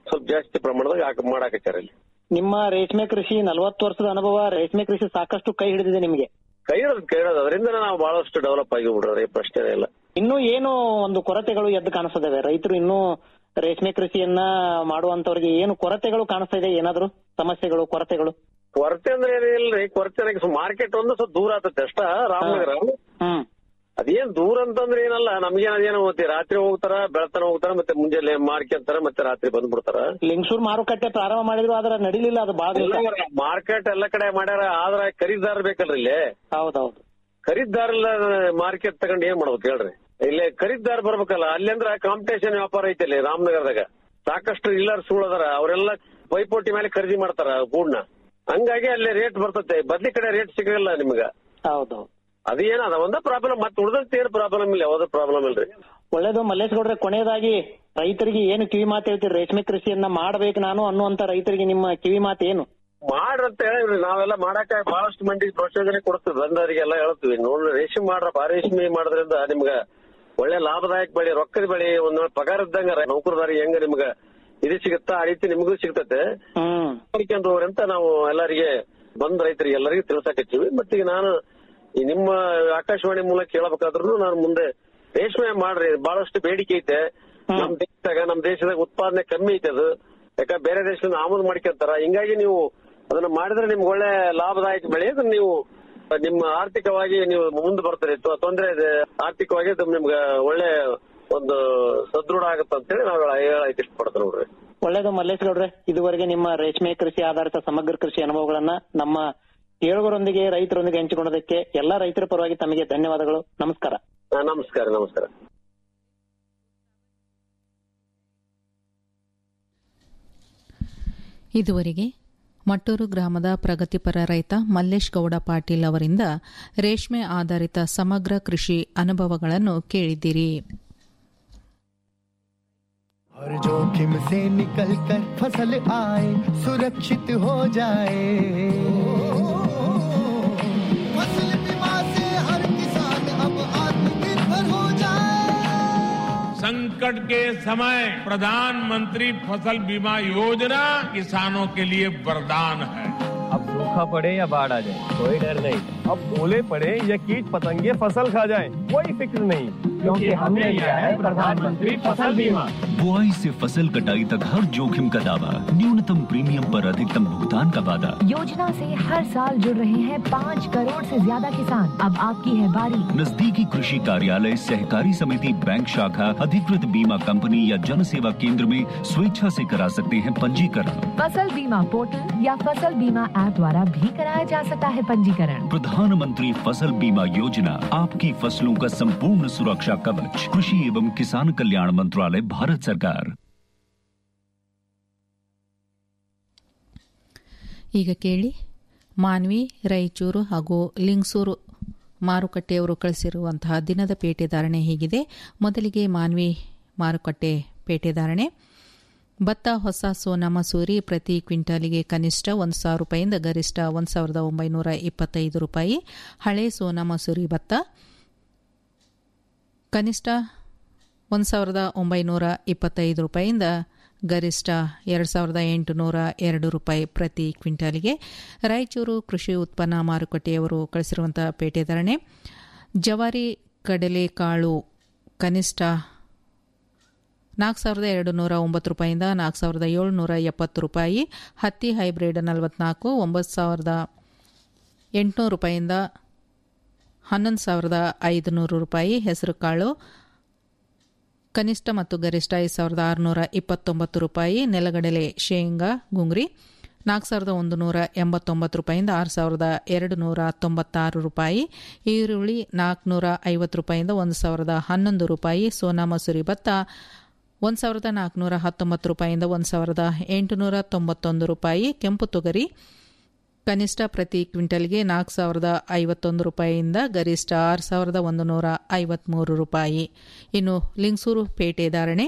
ಸ್ವಲ್ಪ ಜಾಸ್ತಿ ಪ್ರಮಾಣದಾಗ ಹಾಕ್ ಮಾಡಾಕತ್ತಾರ ಇಲ್ಲಿ ನಿಮ್ಮ ರೇಷ್ಮೆ ಕೃಷಿ ನಲವತ್ತು ವರ್ಷದ ಅನುಭವ ರೇಷ್ಮೆ ಕೃಷಿ ಸಾಕಷ್ಟು ಕೈ ಹಿಡಿದಿದೆ ನಿಮಗೆ ಕೈ ಹಿಡಿದು ಕೈ ಹಿಡಿದು ಅದರಿಂದ ನಾವು ಬಹಳಷ್ಟು ಡೆವಲಪ್ ಆಗಿ ಬಿಡ್ರಿ ಪ್ರಶ್ನೆ ಇಲ್ಲ ಇನ್ನೂ ಏನು ಒಂದು ಕೊರತೆಗಳು ಎದ್ದು ಕಾಣಿಸ್ತದೆ ರೈತರು ಇನ್ನೂ ರೇಷ್ಮೆ ಕೃಷಿಯನ್ನ ಮಾಡುವಂತವ್ರಿಗೆ ಏನು ಕೊರತೆಗಳು ಕಾಣಿಸ್ತಾ ಇದೆ ಏನಾದ್ರು ಸಮಸ್ಯೆಗಳು ಕೊರತೆಗಳು ಕೊರತೆ ಅಂದ್ರೆ ಏನಿಲ್ರಿ ಕೊರತೆ ಮಾರ್ಕೆಟ್ ಒಂದು ಸ್ವಲ್ಪ ದೂರ ಆತತ್ತೆ ಅಷ್ಟ ರಾಮನಗರ ಹ್ಮ್ ಅದೇನ್ ದೂರ ಅಂತಂದ್ರೆ ಏನಲ್ಲ ನಮ್ಗೆ ಅದೇನೋ ಮತ್ತೆ ರಾತ್ರಿ ಹೋಗ್ತಾರ ಬೆಳತನ ಹೋಗ್ತಾರ ಮತ್ತೆ ಮುಂಜಾನೆ ಮಾರ್ಕೆಂತಾರ ಮತ್ತೆ ರಾತ್ರಿ ಬಂದ್ಬಿಡ್ತಾರ ಲಿಂಗಸೂರ್ ಮಾರುಕಟ್ಟೆ ಪ್ರಾರಂಭ ಮಾಡಿದ್ರು ಆದ್ರೆ ನಡಿಲಿಲ್ಲ ಅದು ಬಹಳ ದಿವಸ ಮಾರ್ಕೆಟ್ ಎಲ್ಲ ಕಡೆ ಮಾಡ್ಯಾರ ಆದ್ರ ಖರೀದಾರ ಬೇಕಲ್ರಿ ಇಲ್ಲಿ ಹೌದೌದು ಖರೀದಾರ ಮಾರ್ಕೆಟ್ ತಗೊಂಡ್ ಏನ್ ಮಾಡ್ಬೇಕು ಹೇಳ್ರಿ ಇಲ್ಲಿ ಖರೀದಾರ ಬರ್ಬೇಕಲ್ಲ ಅಲ್ಲಿ ಅಂದ್ರ ಕಾಂಪಿಟೇಷನ್ ವ್ಯಾಪಾರ ಐತಿ ಅಲ್ಲಿ ರಾಮನಗರದಾಗ ಸಾಕಷ್ಟು ಇಲ್ಲರ್ಸ್ ಅದಾರ ಅವರೆಲ್ಲ ಪೈಪೋಟಿ ಮೇಲೆ ಖರೀದಿ ಮಾಡ್ತಾರ ಗೂಡ್ನ ಹಂಗಾಗಿ ಅಲ್ಲಿ ರೇಟ್ ಬರ್ತತೆ ಬದ್ಲಿ ಕಡೆ ರೇಟ್ ಸಿಗಲ್ಲ ನಿಮ್ಗ ಹೌದೌದು ಅದೇನ ಅದ ಒಂದ ಪ್ರಾಬ್ಲಮ್ ಮತ್ತೆ ಉಳ್ದಂತ ಏನ್ ಪ್ರಾಬ್ಲಮ್ ಇಲ್ಲ ಯಾವ್ದು ಪ್ರಾಬ್ಲಮ್ ಇಲ್ರಿ ಒಳ್ಳೇದು ಮಲ್ಲೇಶ್ ಗೌಡ್ರೆ ಕೊನೆಯದಾಗಿ ರೈತರಿಗೆ ಏನು ಕಿವಿ ಮಾತು ಹೇಳ್ತೀರಿ ರೇಷ್ಮೆ ಕೃಷಿಯನ್ನ ಮಾಡ್ಬೇಕು ನಾನು ಅನ್ನುವಂತ ರೈತರಿಗೆ ನಿಮ್ಮ ಕಿವಿ ಮಾತು ಏನು ಮಾಡ್ರಂತ ಹೇಳಿವ್ರಿ ನಾವೆಲ್ಲ ಮಾಡಾಕ ಬಹಳಷ್ಟು ಮಂದಿಗೆ ಪ್ರೋತ್ಸಾಹನೆ ಕೊಡ್ತೀವಿ ಬಂದವರಿಗೆಲ್ಲ ಹೇಳ್ತೀವಿ ನೋಡ್ರಿ ರೇಷ್ಮೆ ಮಾಡ್ರಪ್ಪ ರೇಷ್ಮೆ ಮಾಡೋದ್ರಿಂದ ನಿಮ್ಗ ಒಳ್ಳೆ ಲಾಭದಾಯಕ ಬೆಳೆ ರೊಕ್ಕದ ಬೆಳೆ ಒಂದ್ ವೇಳೆ ಪಗಾರ ಇದ್ದಂಗ ನೌಕರದಾರಿ ಹೆಂಗ ನಿಮ್ಗ ಇದು ಸಿಗುತ್ತಾ ಆ ರೀತಿ ನಿಮಗೂ ಸಿಗ್ತತೆ ಮಾಡ್ಕೊಂಡ್ರಿ ಅಂತ ನಾವು ಎಲ್ಲರಿಗೆ ಬಂದ್ ರೈತರಿಗೆ ಎಲ್ಲರಿಗೂ ತಿಳ್ಸಾಕತ್ತೀವಿ ಮತ್ತೆ ಈಗ ನಾನು ಈ ನಿಮ್ಮ ಆಕಾಶವಾಣಿ ಮೂಲಕ ಕೇಳಬೇಕಾದ್ರೂ ನಾನು ಮುಂದೆ ರೇಷ್ಮೆ ಮಾಡ್ರಿ ಬಹಳಷ್ಟು ಬೇಡಿಕೆ ಐತೆ ನಮ್ ದೇಶದಾಗ ನಮ್ ದೇಶದಾಗ ಉತ್ಪಾದನೆ ಕಮ್ಮಿ ಐತೆ ಅದು ಯಾಕ ಬೇರೆ ದೇಶದಿಂದ ಆಮದು ಮಾಡ್ಕೊಂತಾರ ಹಿಂಗಾಗಿ ನೀವು ಅದನ್ನ ಮಾಡಿದ್ರೆ ನಿಮ್ಗೆ ಒಳ್ಳೆ ಲಾಭದಾಯಕ ಬೆಳೆ ಅದನ್ನ ನೀವು ನಿಮ್ಮ ಆರ್ಥಿಕವಾಗಿ ನೀವು ಮುಂದೆ ಬರ್ತೀರಿ ತೊ- ತೊಂದ್ರೆ ಇದೆ ಆರ್ಥಿಕವಾಗಿ ಅದು ನಿಮ್ಗೆ ಒಳ್ಳೆ ಒಂದು ಸದೃಢ ಆಗುತ್ತೆ ಅಂತೇಳಿ ನಾವು ಹೇಳಕ್ ಇಷ್ಟಪಡ್ತೇವೆ ನೋಡ್ರಿ ಒಳ್ಳೇದು ಮಲ್ಲೇಶ್ ಗೌಡ್ರೆ ಇದುವರೆಗೆ ನಿಮ್ಮ ರೇಷ್ಮೆ ಕೃಷಿ ಆಧಾರಿತ ಸಮಗ್ರ ಕೃಷಿ ಅನುಭವಗಳನ್ನ ನಮ್ಮ ಕೇಳುಗರೊಂದಿಗೆ ರೈತರೊಂದಿಗೆ ಹಂಚಿಕೊಂಡದಕ್ಕೆ ಎಲ್ಲಾ ರೈತರ ಪರವಾಗಿ ತಮಗೆ ಧನ್ಯವಾದಗಳು ನಮಸ್ಕಾರ ಹಾ, ನಮಸ್ಕಾರ ನಮಸ್ಕಾರ ಇದುವರೆಗೆ ಮಟ್ಟೂರು ಗ್ರಾಮದ ಪ್ರಗತಿಪರ ರೈತ ಮಲ್ಲೇಶ್ ಗೌಡ ಪಾಟೀಲ್ ಅವರಿಂದ ರೇಷ್ಮೆ ಆಧಾರಿತ ಸಮಗ್ರ ಕೃಷಿ ಅನುಭವಗಳನ್ನು ಕೇಳಿದ್ದೀರಿ हर जोखिम से निकल कर फसल आए सुरक्षित हो जाए फसल बीमा से हर किसान अब आत्मनिर्भर हो जाए संकट के समय प्रधानमंत्री फसल बीमा योजना किसानों के लिए वरदान है अब सूखा पड़े या बाढ़ आ जाए कोई डर नहीं अब ओले पड़े या कीट पतंगे फसल खा जाए कोई फिक्र नहीं क्योंकि हमने लिया है प्रधानमंत्री फसल बीमा बुआई से फसल कटाई तक हर जोखिम का दावा न्यूनतम प्रीमियम पर अधिकतम भुगतान का वादा योजना से हर साल जुड़ रहे हैं पाँच करोड़ से ज्यादा किसान अब आपकी है बारी नजदीकी कृषि कार्यालय सहकारी समिति बैंक शाखा अधिकृत बीमा कंपनी या जन सेवा केंद्र में स्वेच्छा से करा सकते हैं पंजीकरण फसल बीमा पोर्टल या फसल बीमा ऐप द्वारा भी कराया जा सकता है पंजीकरण प्रधानमंत्री फसल बीमा योजना आपकी फसलों का संपूर्ण सुरक्षा कवच कृषि एवं किसान कल्याण मंत्रालय भारत सरकार ಈಗ ಕೇಳಿ ಮಾನ್ವಿ ರಾಯಚೂರು ಹಾಗೂ ಲಿಂಗಸೂರು ಮಾರುಕಟ್ಟೆಯವರು ಕಳಿಸಿರುವಂತಹ ದಿನದ ಪೇಟೆ ಧಾರಣೆ ಹೀಗಿದೆ ಮೊದಲಿಗೆ ಮಾನ್ವಿ ಮಾರುಕಟ್ಟೆ ಪೇಟೆ ಧಾರಣೆ ಭತ್ತ ಹೊಸ ಸೋನಾ ಮಸೂರಿ ಪ್ರತಿ ಕ್ವಿಂಟಾಲಿಗೆ ಕನಿಷ್ಠ ಒಂದು ಸಾವಿರ ರೂಪಾಯಿಂದ ಗರಿಷ್ಠ ಒಂದು ಸಾವಿರದ ಒಂಬೈನೂರ ಇಪ್ಪತ್ತೈದು ರೂಪಾಯಿ ಹಳೆ ಸೋನಾ ಮಸೂರಿ ಭತ್ತ ಕನಿಷ್ಠ ಒಂದು ಸಾವಿರದ ಒಂಬೈನೂರ ಇಪ್ಪತ್ತೈದು ರೂಪಾಯಿಂದ ಗರಿಷ್ಠ ಎರಡು ಸಾವಿರದ ಎಂಟುನೂರ ಎರಡು ರೂಪಾಯಿ ಪ್ರತಿ ಕ್ವಿಂಟಾಲಿಗೆ ರಾಯಚೂರು ಕೃಷಿ ಉತ್ಪನ್ನ ಮಾರುಕಟ್ಟೆಯವರು ಕಳಿಸಿರುವಂಥ ಪೇಟೆ ಧಾರಣೆ ಜವಾರಿ ಕಡಲೆಕಾಳು ಕನಿಷ್ಠ ನಾಲ್ಕು ಸಾವಿರದ ಎರಡು ನೂರ ಒಂಬತ್ತು ರೂಪಾಯಿಂದ ನಾಲ್ಕು ಸಾವಿರದ ಏಳುನೂರ ಎಪ್ಪತ್ತು ರೂಪಾಯಿ ಹತ್ತಿ ಹೈಬ್ರಿಡ್ ನಲವತ್ನಾಲ್ಕು ಒಂಬತ್ತು ಸಾವಿರದ ಎಂಟುನೂರು ರೂಪಾಯಿಂದ ಹನ್ನೊಂದು ಸಾವಿರದ ಐದುನೂರು ರೂಪಾಯಿ ಹೆಸರುಕಾಳು ಕನಿಷ್ಠ ಮತ್ತು ಗರಿಷ್ಠ ಐದು ಸಾವಿರದ ಆರುನೂರ ಇಪ್ಪತ್ತೊಂಬತ್ತು ರೂಪಾಯಿ ನೆಲಗಡಲೆ ಶೇಂಗಾ ಗುಂಗ್ರಿ ನಾಲ್ಕು ಸಾವಿರದ ಒಂದು ನೂರ ಎಂಬತ್ತೊಂಬತ್ತು ರೂಪಾಯಿಂದ ಆರು ಸಾವಿರದ ಎರಡು ನೂರ ತೊಂಬತ್ತಾರು ರೂಪಾಯಿ ಈರುಳ್ಳಿ ನಾಲ್ಕುನೂರ ಐವತ್ತು ರೂಪಾಯಿಂದ ಒಂದು ಸಾವಿರದ ಹನ್ನೊಂದು ರೂಪಾಯಿ ಸೋನಾ ಮಸೂರಿ ಭತ್ತ ಒಂದು ಸಾವಿರದ ನಾಲ್ಕುನೂರ ಹತ್ತೊಂಬತ್ತು ರೂಪಾಯಿಂದ ಒಂದು ಸಾವಿರದ ಎಂಟುನೂರ ತೊಂಬತ್ತೊಂದು ರೂಪಾಯಿ ಕೆಂಪು ತೊಗರಿ ಕನಿಷ್ಠ ಪ್ರತಿ ಕ್ವಿಂಟಲ್ಗೆ ನಾಲ್ಕು ಸಾವಿರದ ಐವತ್ತೊಂದು ರೂಪಾಯಿಯಿಂದ ಗರಿಷ್ಠ ಆರು ಸಾವಿರದ ಒಂದು ನೂರ ಐವತ್ತ್ಮೂರು ರೂಪಾಯಿ ಇನ್ನು ಲಿಂಗಸೂರು ಪೇಟೆ ಧಾರಣೆ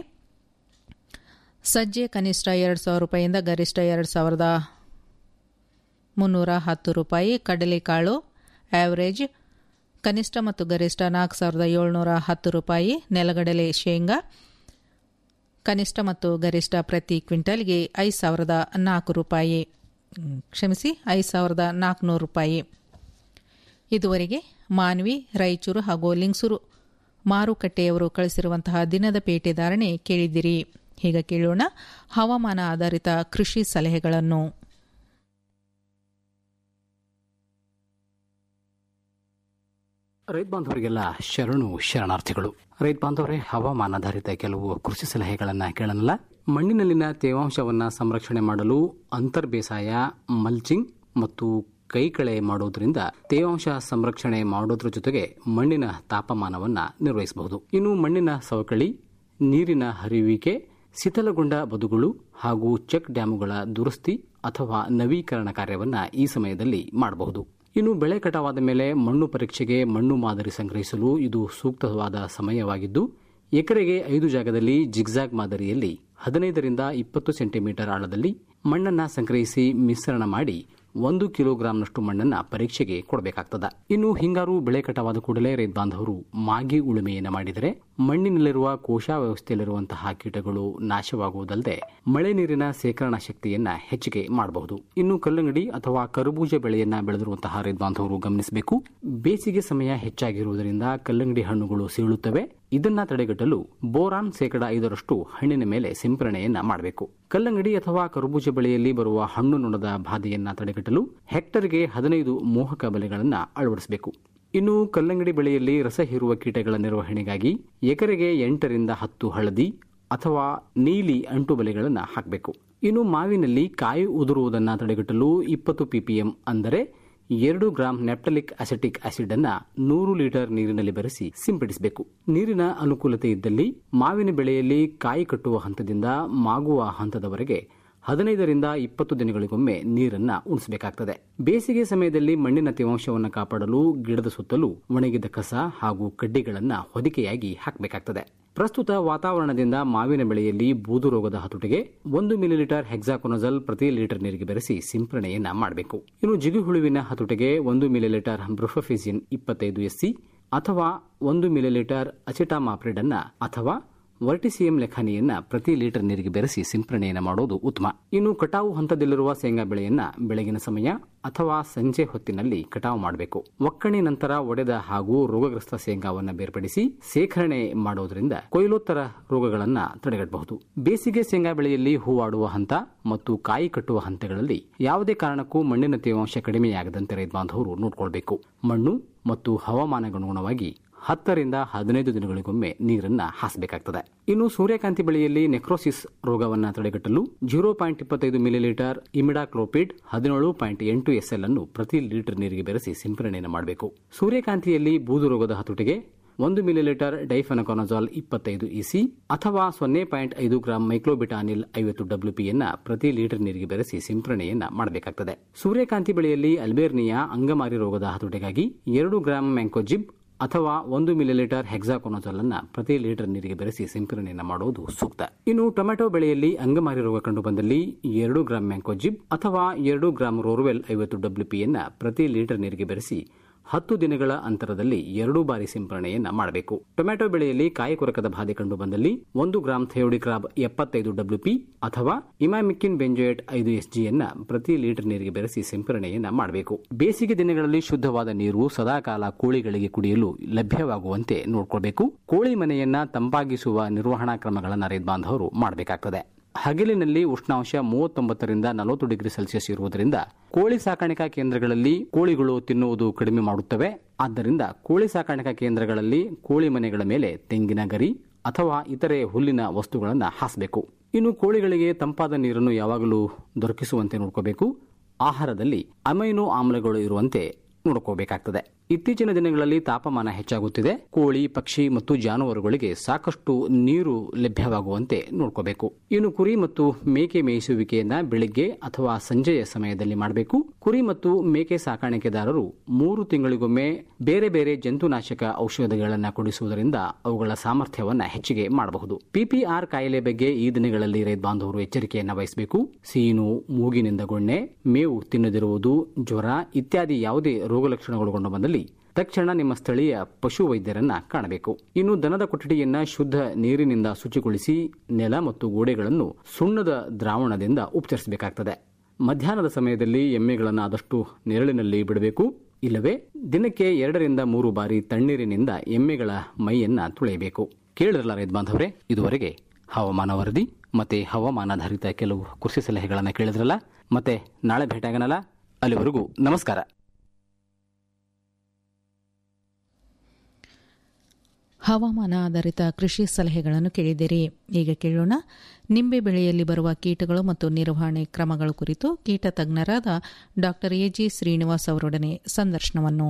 ಸಜ್ಜೆ ಕನಿಷ್ಠ ಎರಡು ಸಾವಿರ ರೂಪಾಯಿಯಿಂದ ಗರಿಷ್ಠ ಎರಡು ಸಾವಿರದ ಮುನ್ನೂರ ಹತ್ತು ರೂಪಾಯಿ ಕಡಲೆಕಾಳು ಆ್ಯಾವ್ರೇಜ್ ಕನಿಷ್ಠ ಮತ್ತು ಗರಿಷ್ಠ ನಾಲ್ಕು ಸಾವಿರದ ಏಳ್ನೂರ ಹತ್ತು ರೂಪಾಯಿ ನೆಲಗಡಲೆ ಶೇಂಗಾ ಕನಿಷ್ಠ ಮತ್ತು ಗರಿಷ್ಠ ಪ್ರತಿ ಕ್ವಿಂಟಲ್ಗೆ ಐದು ಸಾವಿರದ ನಾಲ್ಕು ರೂಪಾಯಿ ಮ್, ಕ್ಷಮಿಸಿ ಐದು ಸಾವಿರದ ನಾಲ್ಕುನೂರು ರೂಪಾಯಿ ಇದುವರೆಗೆ ಮಾನ್ವಿ ರಾಯಚೂರು ಹಾಗೂ ಲಿಂಗಸೂರು ಮಾರುಕಟ್ಟೆಯವರು ಕಳಿಸಿರುವಂತಹ ದಿನದ ಪೇಟೆ ಧಾರಣೆ ಕೇಳಿದಿರಿ ಈಗ ಕೇಳೋಣ ಹವಾಮಾನ ಆಧಾರಿತ ಕೃಷಿ ಸಲಹೆಗಳನ್ನು ರೈತ ಬಾಂಧವರಿಗೆಲ್ಲ ಶರಣು ಶರಣಾರ್ಥಿಗಳು ರೈತ ಬಾಂಧವರೇ ಹವಾಮಾನಾಧಾರಿತ ಕೆಲವು ಕೃಷಿ ಸಲಹೆಗಳನ್ನು ಕೇಳೋಣಲ್ಲ ಮಣ್ಣಿನಲ್ಲಿನ ತೇವಾಂಶವನ್ನು ಸಂರಕ್ಷಣೆ ಮಾಡಲು ಅಂತರ್ ಬೇಸಾಯ ಮಲ್ಚಿಂಗ್ ಮತ್ತು ಕೈಕಳೆ ಮಾಡೋದ್ರಿಂದ ತೇವಾಂಶ ಸಂರಕ್ಷಣೆ ಮಾಡೋದ್ರ ಜೊತೆಗೆ ಮಣ್ಣಿನ ತಾಪಮಾನವನ್ನ ನಿರ್ವಹಿಸಬಹುದು ಇನ್ನು ಮಣ್ಣಿನ ಸವಕಳಿ ನೀರಿನ ಹರಿಯುವಿಕೆ ಶಿಥಲಗೊಂಡ ಬದುಗಳು ಹಾಗೂ ಚೆಕ್ ಡ್ಯಾಮುಗಳ ದುರಸ್ತಿ ಅಥವಾ ನವೀಕರಣ ಕಾರ್ಯವನ್ನ ಈ ಸಮಯದಲ್ಲಿ ಮಾಡಬಹುದು ಇನ್ನು ಬೆಳೆ ಕಟಾವಾದ ಮೇಲೆ ಮಣ್ಣು ಪರೀಕ್ಷೆಗೆ ಮಣ್ಣು ಮಾದರಿ ಸಂಗ್ರಹಿಸಲು ಇದು ಸೂಕ್ತವಾದ ಸಮಯವಾಗಿದ್ದು ಎಕರೆಗೆ ಐದು ಜಾಗದಲ್ಲಿ ಜಿಗ್ಜಾಗ್ ಮಾದರಿಯಲ್ಲಿ ಹದಿನೈದರಿಂದ ಇಪ್ಪತ್ತು ಸೆಂಟಿಮೀಟರ್ ಆಳದಲ್ಲಿ ಮಣ್ಣನ್ನ ಸಂಗ್ರಹಿಸಿ ಮಿಶ್ರಣ ಮಾಡಿ ಒಂದು ಕಿಲೋಗ್ರಾಂನಷ್ಟು ಮಣ್ಣನ್ನ ಪರೀಕ್ಷೆಗೆ ಕೊಡಬೇಕಾಗ್ತದ ಇನ್ನು ಹಿಂಗಾರು ಬೆಳೆ ಕಟಾವಾದ ಕೂಡಲೇ ರೈತ ಬಾಂಧವರು ಮಾಗಿ ಉಳುಮೆಯನ್ನು ಮಾಡಿದರೆ ಮಣ್ಣಿನಲ್ಲಿರುವ ಕೋಶ ವ್ಯವಸ್ಥೆಯಲ್ಲಿರುವಂತಹ ಕೀಟಗಳು ನಾಶವಾಗುವುದಲ್ಲದೆ ಮಳೆ ನೀರಿನ ಸೇಕರಣಾ ಶಕ್ತಿಯನ್ನ ಹೆಚ್ಚಿಗೆ ಮಾಡಬಹುದು ಇನ್ನು ಕಲ್ಲಂಗಡಿ ಅಥವಾ ಕರಬೂಜ ಬೆಳೆಯನ್ನ ಬೆಳೆದಿರುವಂತಹ ರೈತ ಬಾಂಧವರು ಗಮನಿಸಬೇಕು ಬೇಸಿಗೆ ಸಮಯ ಹೆಚ್ಚಾಗಿರುವುದರಿಂದ ಕಲ್ಲಂಗಡಿ ಹಣ್ಣುಗಳು ಸೀಳುತ್ತವೆ ಇದನ್ನ ತಡೆಗಟ್ಟಲು ಬೋರಾನ್ ಶೇಕಡ ಐದರಷ್ಟು ಹಣ್ಣಿನ ಮೇಲೆ ಸಿಂಪರಣೆಯನ್ನ ಮಾಡಬೇಕು ಕಲ್ಲಂಗಡಿ ಅಥವಾ ಕರಬೂಜ ಬೆಳೆಯಲ್ಲಿ ಬರುವ ಹಣ್ಣು ನೊಣದ ಬಾಧೆಯನ್ನ ತಡೆಗಟ್ಟಲು ಹೆಕ್ಟರ್ಗೆ ಹದಿನೈದು ಮೋಹಕ ಬಲೆಗಳನ್ನು ಅಳವಡಿಸಬೇಕು ಇನ್ನು ಕಲ್ಲಂಗಡಿ ಬೆಳೆಯಲ್ಲಿ ರಸ ಹೀರುವ ಕೀಟಗಳ ನಿರ್ವಹಣೆಗಾಗಿ ಎಕರೆಗೆ ಎಂಟರಿಂದ ಹತ್ತು ಹಳದಿ ಅಥವಾ ನೀಲಿ ಅಂಟು ಬಲೆಗಳನ್ನು ಹಾಕಬೇಕು ಇನ್ನು ಮಾವಿನಲ್ಲಿ ಕಾಯಿ ಉದುರುವುದನ್ನು ತಡೆಗಟ್ಟಲು ಇಪ್ಪತ್ತು ಪಿಪಿಎಂ ಅಂದರೆ ಎರಡು ಗ್ರಾಂ ನೆಪ್ಟಲಿಕ್ ಅಸೆಟಿಕ್ ಆಸಿಡ್ ಅನ್ನ ನೂರು ಲೀಟರ್ ನೀರಿನಲ್ಲಿ ಬೆರೆಸಿ ಸಿಂಪಡಿಸಬೇಕು ನೀರಿನ ಅನುಕೂಲತೆ ಇದ್ದಲ್ಲಿ ಮಾವಿನ ಬೆಳೆಯಲ್ಲಿ ಕಾಯಿ ಕಟ್ಟುವ ಹಂತದಿಂದ ಮಾಗುವ ಹಂತದವರೆಗೆ ಹದಿನೈದರಿಂದ ಇಪ್ಪತ್ತು ದಿನಗಳಿಗೊಮ್ಮೆ ನೀರನ್ನ ಉಣಿಸಬೇಕಾಗ್ತದೆ ಬೇಸಿಗೆ ಸಮಯದಲ್ಲಿ ಮಣ್ಣಿನ ತೇವಾಂಶವನ್ನು ಕಾಪಾಡಲು ಗಿಡದ ಸುತ್ತಲೂ ಒಣಗಿದ ಕಸ ಹಾಗೂ ಕಡ್ಡಿಗಳನ್ನ ಹೊದಿಕೆಯಾಗಿ ಹಾಕಬೇಕಾಗ್ತದೆ ಪ್ರಸ್ತುತ ವಾತಾವರಣದಿಂದ ಮಾವಿನ ಬೆಳೆಯಲ್ಲಿ ಬೂದು ರೋಗದ ಹತೋಟಿಗೆ ಒಂದು ಮಿಲಿಲೀಟರ್ ಹೆಕ್ಸಾಕೊನಜಲ್ ಪ್ರತಿ ಲೀಟರ್ ನೀರಿಗೆ ಬೆರೆಸಿ ಸಿಂಪರಣೆಯನ್ನ ಮಾಡಬೇಕು ಇನ್ನು ಜಿಗುಹುಳುವಿನ ಹತೋಟಿಗೆ ಒಂದು ಮಿಲಿಲೀಟರ್ ಬ್ರೊಫಫಿಸಿನ್ ಇಪ್ಪತ್ತೈದು ಎಸ್ಸಿ ಅಥವಾ ಒಂದು ಮಿಲಿಲೀಟರ್ ಅಸಿಟಾಮಾಪ್ರಿಡ್ ಅನ್ನ ಅಥವಾ ವರ್ಟಿಸಿಯಂ ಲೆಖಾನಿಯನ್ನ ಪ್ರತಿ ಲೀಟರ್ ನೀರಿಗೆ ಬೆರೆಸಿ ಸಿಂಪರಣೆಯನ್ನು ಮಾಡೋದು ಉತ್ತಮ ಇನ್ನು ಕಟಾವು ಹಂತದಲ್ಲಿರುವ ಶೇಂಗಾ ಬೆಳೆಯನ್ನ ಬೆಳಗಿನ ಸಮಯ ಅಥವಾ ಸಂಜೆ ಹೊತ್ತಿನಲ್ಲಿ ಕಟಾವು ಮಾಡಬೇಕು ಒಕ್ಕಣೆ ನಂತರ ಒಡೆದ ಹಾಗೂ ರೋಗಗ್ರಸ್ತ ಶೇಂಗಾವನ್ನು ಬೇರ್ಪಡಿಸಿ ಸೇಖರಣೆ ಮಾಡೋದ್ರಿಂದ ಕೊಯ್ಲೋತ್ತರ ರೋಗಗಳನ್ನ ತಡೆಗಟ್ಟಬಹುದು ಬೇಸಿಗೆ ಶೇಂಗಾ ಬೆಳೆಯಲ್ಲಿ ಹೂವಾಡುವ ಹಂತ ಮತ್ತು ಕಾಯಿ ಕಟ್ಟುವ ಹಂತಗಳಲ್ಲಿ ಯಾವುದೇ ಕಾರಣಕ್ಕೂ ಮಣ್ಣಿನ ತೇವಾಂಶ ಕಡಿಮೆಯಾಗದಂತೆ ರೈತ ಬಾಂಧವರು ನೋಡಿಕೊಳ್ಬೇಕು ಮಣ್ಣು ಮತ್ತು ಹವಾಮಾನಗನುಗುಣವಾಗಿ ಹತ್ತರಿಂದ ಹದಿನೈದು ದಿನಗಳಿಗೊಮ್ಮೆ ನೀರನ್ನ ಹಾಸಬೇಕಾಗ್ತದೆ ಇನ್ನು ಸೂರ್ಯಕಾಂತಿ ಬೆಳೆಯಲ್ಲಿ ನೆಕ್ರೋಸಿಸ್ ರೋಗವನ್ನು ತಡೆಗಟ್ಟಲು ಜೀರೋ ಪಾಯಿಂಟ್ ಇಪ್ಪತ್ತೈದು ಮಿಲಿಲೀಟರ್ ಇಮಿಡಾಕ್ಲೋಪಿಡ್ ಹದಿನೇಳು ಪಾಯಿಂಟ್ ಎಂಟು ಎಸ್ಎಲ್ ಅನ್ನು ಪ್ರತಿ ಲೀಟರ್ ನೀರಿಗೆ ಬೆರೆಸಿ ಸಿಂಪರಣೆಯನ್ನು ಮಾಡಬೇಕು ಸೂರ್ಯಕಾಂತಿಯಲ್ಲಿ ಬೂದು ರೋಗದ ಹತೋಟಿಗೆ ಒಂದು ಮಿಲಿಲೀಟರ್ ಡೈಫೆನಕೊನಜಾಲ್ ಇಪ್ಪತ್ತೈದು ಇಸಿ ಅಥವಾ ಸೊನ್ನೆ ಪಾಯಿಂಟ್ ಐದು ಗ್ರಾಂ ಮೈಕ್ಲೋಬಿಟಾನಿಲ್ ಐವತ್ತು ಡಬ್ಲ್ಯೂಪಿಯನ್ನ ಪ್ರತಿ ಲೀಟರ್ ನೀರಿಗೆ ಬೆರೆಸಿ ಸಿಂಪರಣೆಯನ್ನ ಮಾಡಬೇಕಾಗ್ತದೆ ಸೂರ್ಯಕಾಂತಿ ಬೆಳೆಯಲ್ಲಿ ಅಲ್ಬೇರ್ನಿಯಾ ಅಂಗಮಾರಿ ರೋಗದ ಹತೋಟಿಗಾಗಿ ಎರಡು ಗ್ರಾಂ ಮ್ಯಾಂಕೋಜಿಬ್ ಅಥವಾ ಒಂದು ಮಿಲಿಲೀಟರ್ ಹೆಕ್ಸಾಕೊನಜಾಲ್ ಅನ್ನ ಪ್ರತಿ ಲೀಟರ್ ನೀರಿಗೆ ಬೆರೆಸಿ ಸಿಂಪರಣೆಯನ್ನು ಮಾಡುವುದು ಸೂಕ್ತ ಇನ್ನು ಟೊಮೆಟೊ ಬೆಳೆಯಲ್ಲಿ ಅಂಗಮಾರಿ ರೋಗ ಕಂಡು ಬಂದಲ್ಲಿ ಎರಡು ಗ್ರಾಂ ಮ್ಯಾಂಕೋಜಿಬ್ ಅಥವಾ ಎರಡು ಗ್ರಾಂ ರೋರ್ವೆಲ್ ಐವತ್ತು ಡಬ್ಲ್ಯೂಪಿಯನ್ನ ಪ್ರತಿ ಲೀಟರ್ ನೀರಿಗೆ ಬೆರೆಸಿ ಹತ್ತು ದಿನಗಳ ಅಂತರದಲ್ಲಿ ಎರಡು ಬಾರಿ ಸಿಂಪರಣೆಯನ್ನ ಮಾಡಬೇಕು ಟೊಮೆಟೊ ಬೆಳೆಯಲ್ಲಿ ಕಾಯಿ ಕೊರಕದ ಬಾಧೆ ಕಂಡು ಬಂದಲ್ಲಿ ಒಂದು ಗ್ರಾಂ ಥೆಯೋಡಿಕ್ರಾಬ್ ಎಪ್ಪತ್ತೈದು ಡಬ್ಲ್ಯೂಪಿ ಅಥವಾ ಇಮಾಮಿಕ್ಕಿನ್ ಬೆಂಜೋಯೇಟ್ ಐದು ಎಸ್ಜಿಯನ್ನ ಪ್ರತಿ ಲೀಟರ್ ನೀರಿಗೆ ಬೆರೆಸಿ ಸಿಂಪರಣೆಯನ್ನ ಮಾಡಬೇಕು ಬೇಸಿಗೆ ದಿನಗಳಲ್ಲಿ ಶುದ್ಧವಾದ ನೀರು ಸದಾಕಾಲ ಕೋಳಿಗಳಿಗೆ ಕುಡಿಯಲು ಲಭ್ಯವಾಗುವಂತೆ ನೋಡಿಕೊಳ್ಬೇಕು ಕೋಳಿ ಮನೆಯನ್ನ ತಂಪಾಗಿಸುವ ನಿರ್ವಹಣಾ ಕ್ರಮಗಳನ್ನು ರೈತ ಬಾಂಧವರು ಮಾಡಬೇಕಾಗ್ತದೆ ಹಗಲಿನಲ್ಲಿ ಉಷ್ಣಾಂಶ ಮೂವತ್ತೊಂಬತ್ತರಿಂದ ನಲವತ್ತು ಡಿಗ್ರಿ ಸೆಲ್ಸಿಯಸ್ ಇರುವುದರಿಂದ ಕೋಳಿ ಸಾಕಾಣಿಕಾ ಕೇಂದ್ರಗಳಲ್ಲಿ ಕೋಳಿಗಳು ತಿನ್ನುವುದು ಕಡಿಮೆ ಮಾಡುತ್ತವೆ ಆದ್ದರಿಂದ ಕೋಳಿ ಸಾಕಾಣಿಕಾ ಕೇಂದ್ರಗಳಲ್ಲಿ ಕೋಳಿ ಮನೆಗಳ ಮೇಲೆ ತೆಂಗಿನ ಗರಿ ಅಥವಾ ಇತರೆ ಹುಲ್ಲಿನ ವಸ್ತುಗಳನ್ನು ಹಾಸಬೇಕು ಇನ್ನು ಕೋಳಿಗಳಿಗೆ ತಂಪಾದ ನೀರನ್ನು ಯಾವಾಗಲೂ ದೊರಕಿಸುವಂತೆ ನೋಡ್ಕೋಬೇಕು ಆಹಾರದಲ್ಲಿ ಅಮೈನೋ ಆಮ್ಲಗಳು ಇರುವಂತೆ ನೋಡ್ಕೋಬೇಕಾಗ್ತದೆ ಇತ್ತೀಚಿನ ದಿನಗಳಲ್ಲಿ ತಾಪಮಾನ ಹೆಚ್ಚಾಗುತ್ತಿದೆ ಕೋಳಿ ಪಕ್ಷಿ ಮತ್ತು ಜಾನುವಾರುಗಳಿಗೆ ಸಾಕಷ್ಟು ನೀರು ಲಭ್ಯವಾಗುವಂತೆ ನೋಡ್ಕೋಬೇಕು ಇನ್ನು ಕುರಿ ಮತ್ತು ಮೇಕೆ ಮೇಯಿಸುವಿಕೆಯನ್ನ ಬೆಳಿಗ್ಗೆ ಅಥವಾ ಸಂಜೆಯ ಸಮಯದಲ್ಲಿ ಮಾಡಬೇಕು ಕುರಿ ಮತ್ತು ಮೇಕೆ ಸಾಕಾಣಿಕೆದಾರರು ಮೂರು ತಿಂಗಳಿಗೊಮ್ಮೆ ಬೇರೆ ಬೇರೆ ಜಂತುನಾಶಕ ಔಷಧಗಳನ್ನು ಕೊಡಿಸುವುದರಿಂದ ಅವುಗಳ ಸಾಮರ್ಥ್ಯವನ್ನ ಹೆಚ್ಚಿಗೆ ಮಾಡಬಹುದು ಪಿಪಿಆರ್ ಕಾಯಿಲೆ ಬಗ್ಗೆ ಈ ದಿನಗಳಲ್ಲಿ ರೈತ ಬಾಂಧವರು ಎಚ್ಚರಿಕೆಯನ್ನ ವಹಿಸಬೇಕು ಸೀನು ಮೂಗಿನಿಂದ ಗೊಣ್ಣೆ ಮೇವು ತಿನ್ನದಿರುವುದು ಜ್ವರ ಇತ್ಯಾದಿ ಯಾವುದೇ ರೋಗ ಲಕ್ಷಣಗಳು ಕಂಡು ಬಂದಲ್ಲಿ ತಕ್ಷಣ ನಿಮ್ಮ ಸ್ಥಳೀಯ ಪಶು ವೈದ್ಯರನ್ನ ಕಾಣಬೇಕು ಇನ್ನು ದನದ ಕೊಠಡಿಯನ್ನ ಶುದ್ಧ ನೀರಿನಿಂದ ಶುಚಿಗೊಳಿಸಿ ನೆಲ ಮತ್ತು ಗೋಡೆಗಳನ್ನು ಸುಣ್ಣದ ದ್ರಾವಣದಿಂದ ಉಪಚರಿಸಬೇಕಾಗ್ತದೆ ಮಧ್ಯಾಹ್ನದ ಸಮಯದಲ್ಲಿ ಎಮ್ಮೆಗಳನ್ನು ಆದಷ್ಟು ನೆರಳಿನಲ್ಲಿ ಬಿಡಬೇಕು ಇಲ್ಲವೇ ದಿನಕ್ಕೆ ಎರಡರಿಂದ ಮೂರು ಬಾರಿ ತಣ್ಣೀರಿನಿಂದ ಎಮ್ಮೆಗಳ ಮೈಯನ್ನ ತುಳೆಯಬೇಕು ಕೇಳಿರಲ್ಲ ರೈತ ಬಾಂಧವರೇ ಇದುವರೆಗೆ ಹವಾಮಾನ ವರದಿ ಮತ್ತೆ ಹವಾಮಾನಾಧಾರಿತ ಕೆಲವು ಕೃಷಿ ಸಲಹೆಗಳನ್ನು ಕೇಳಿದ್ರಲ್ಲ ಮತ್ತೆ ನಾಳೆ ಭೇಟಿಯಾಗನಲ್ಲ ಅಲ್ಲಿವರೆಗೂ ನಮಸ್ಕಾರ ಹವಾಮಾನ ಆಧಾರಿತ ಕೃಷಿ ಸಲಹೆಗಳನ್ನು ಕೇಳಿದಿರಿ ಈಗ ಕೇಳೋಣ ನಿಂಬೆ ಬೆಳೆಯಲ್ಲಿ ಬರುವ ಕೀಟಗಳು ಮತ್ತು ನಿರ್ವಹಣೆ ಕ್ರಮಗಳ ಕುರಿತು ಕೀಟ ತಜ್ಞರಾದ ಡಾ ಎಜಿ ಶ್ರೀನಿವಾಸ್ ಅವರೊಡನೆ ಸಂದರ್ಶನವನ್ನು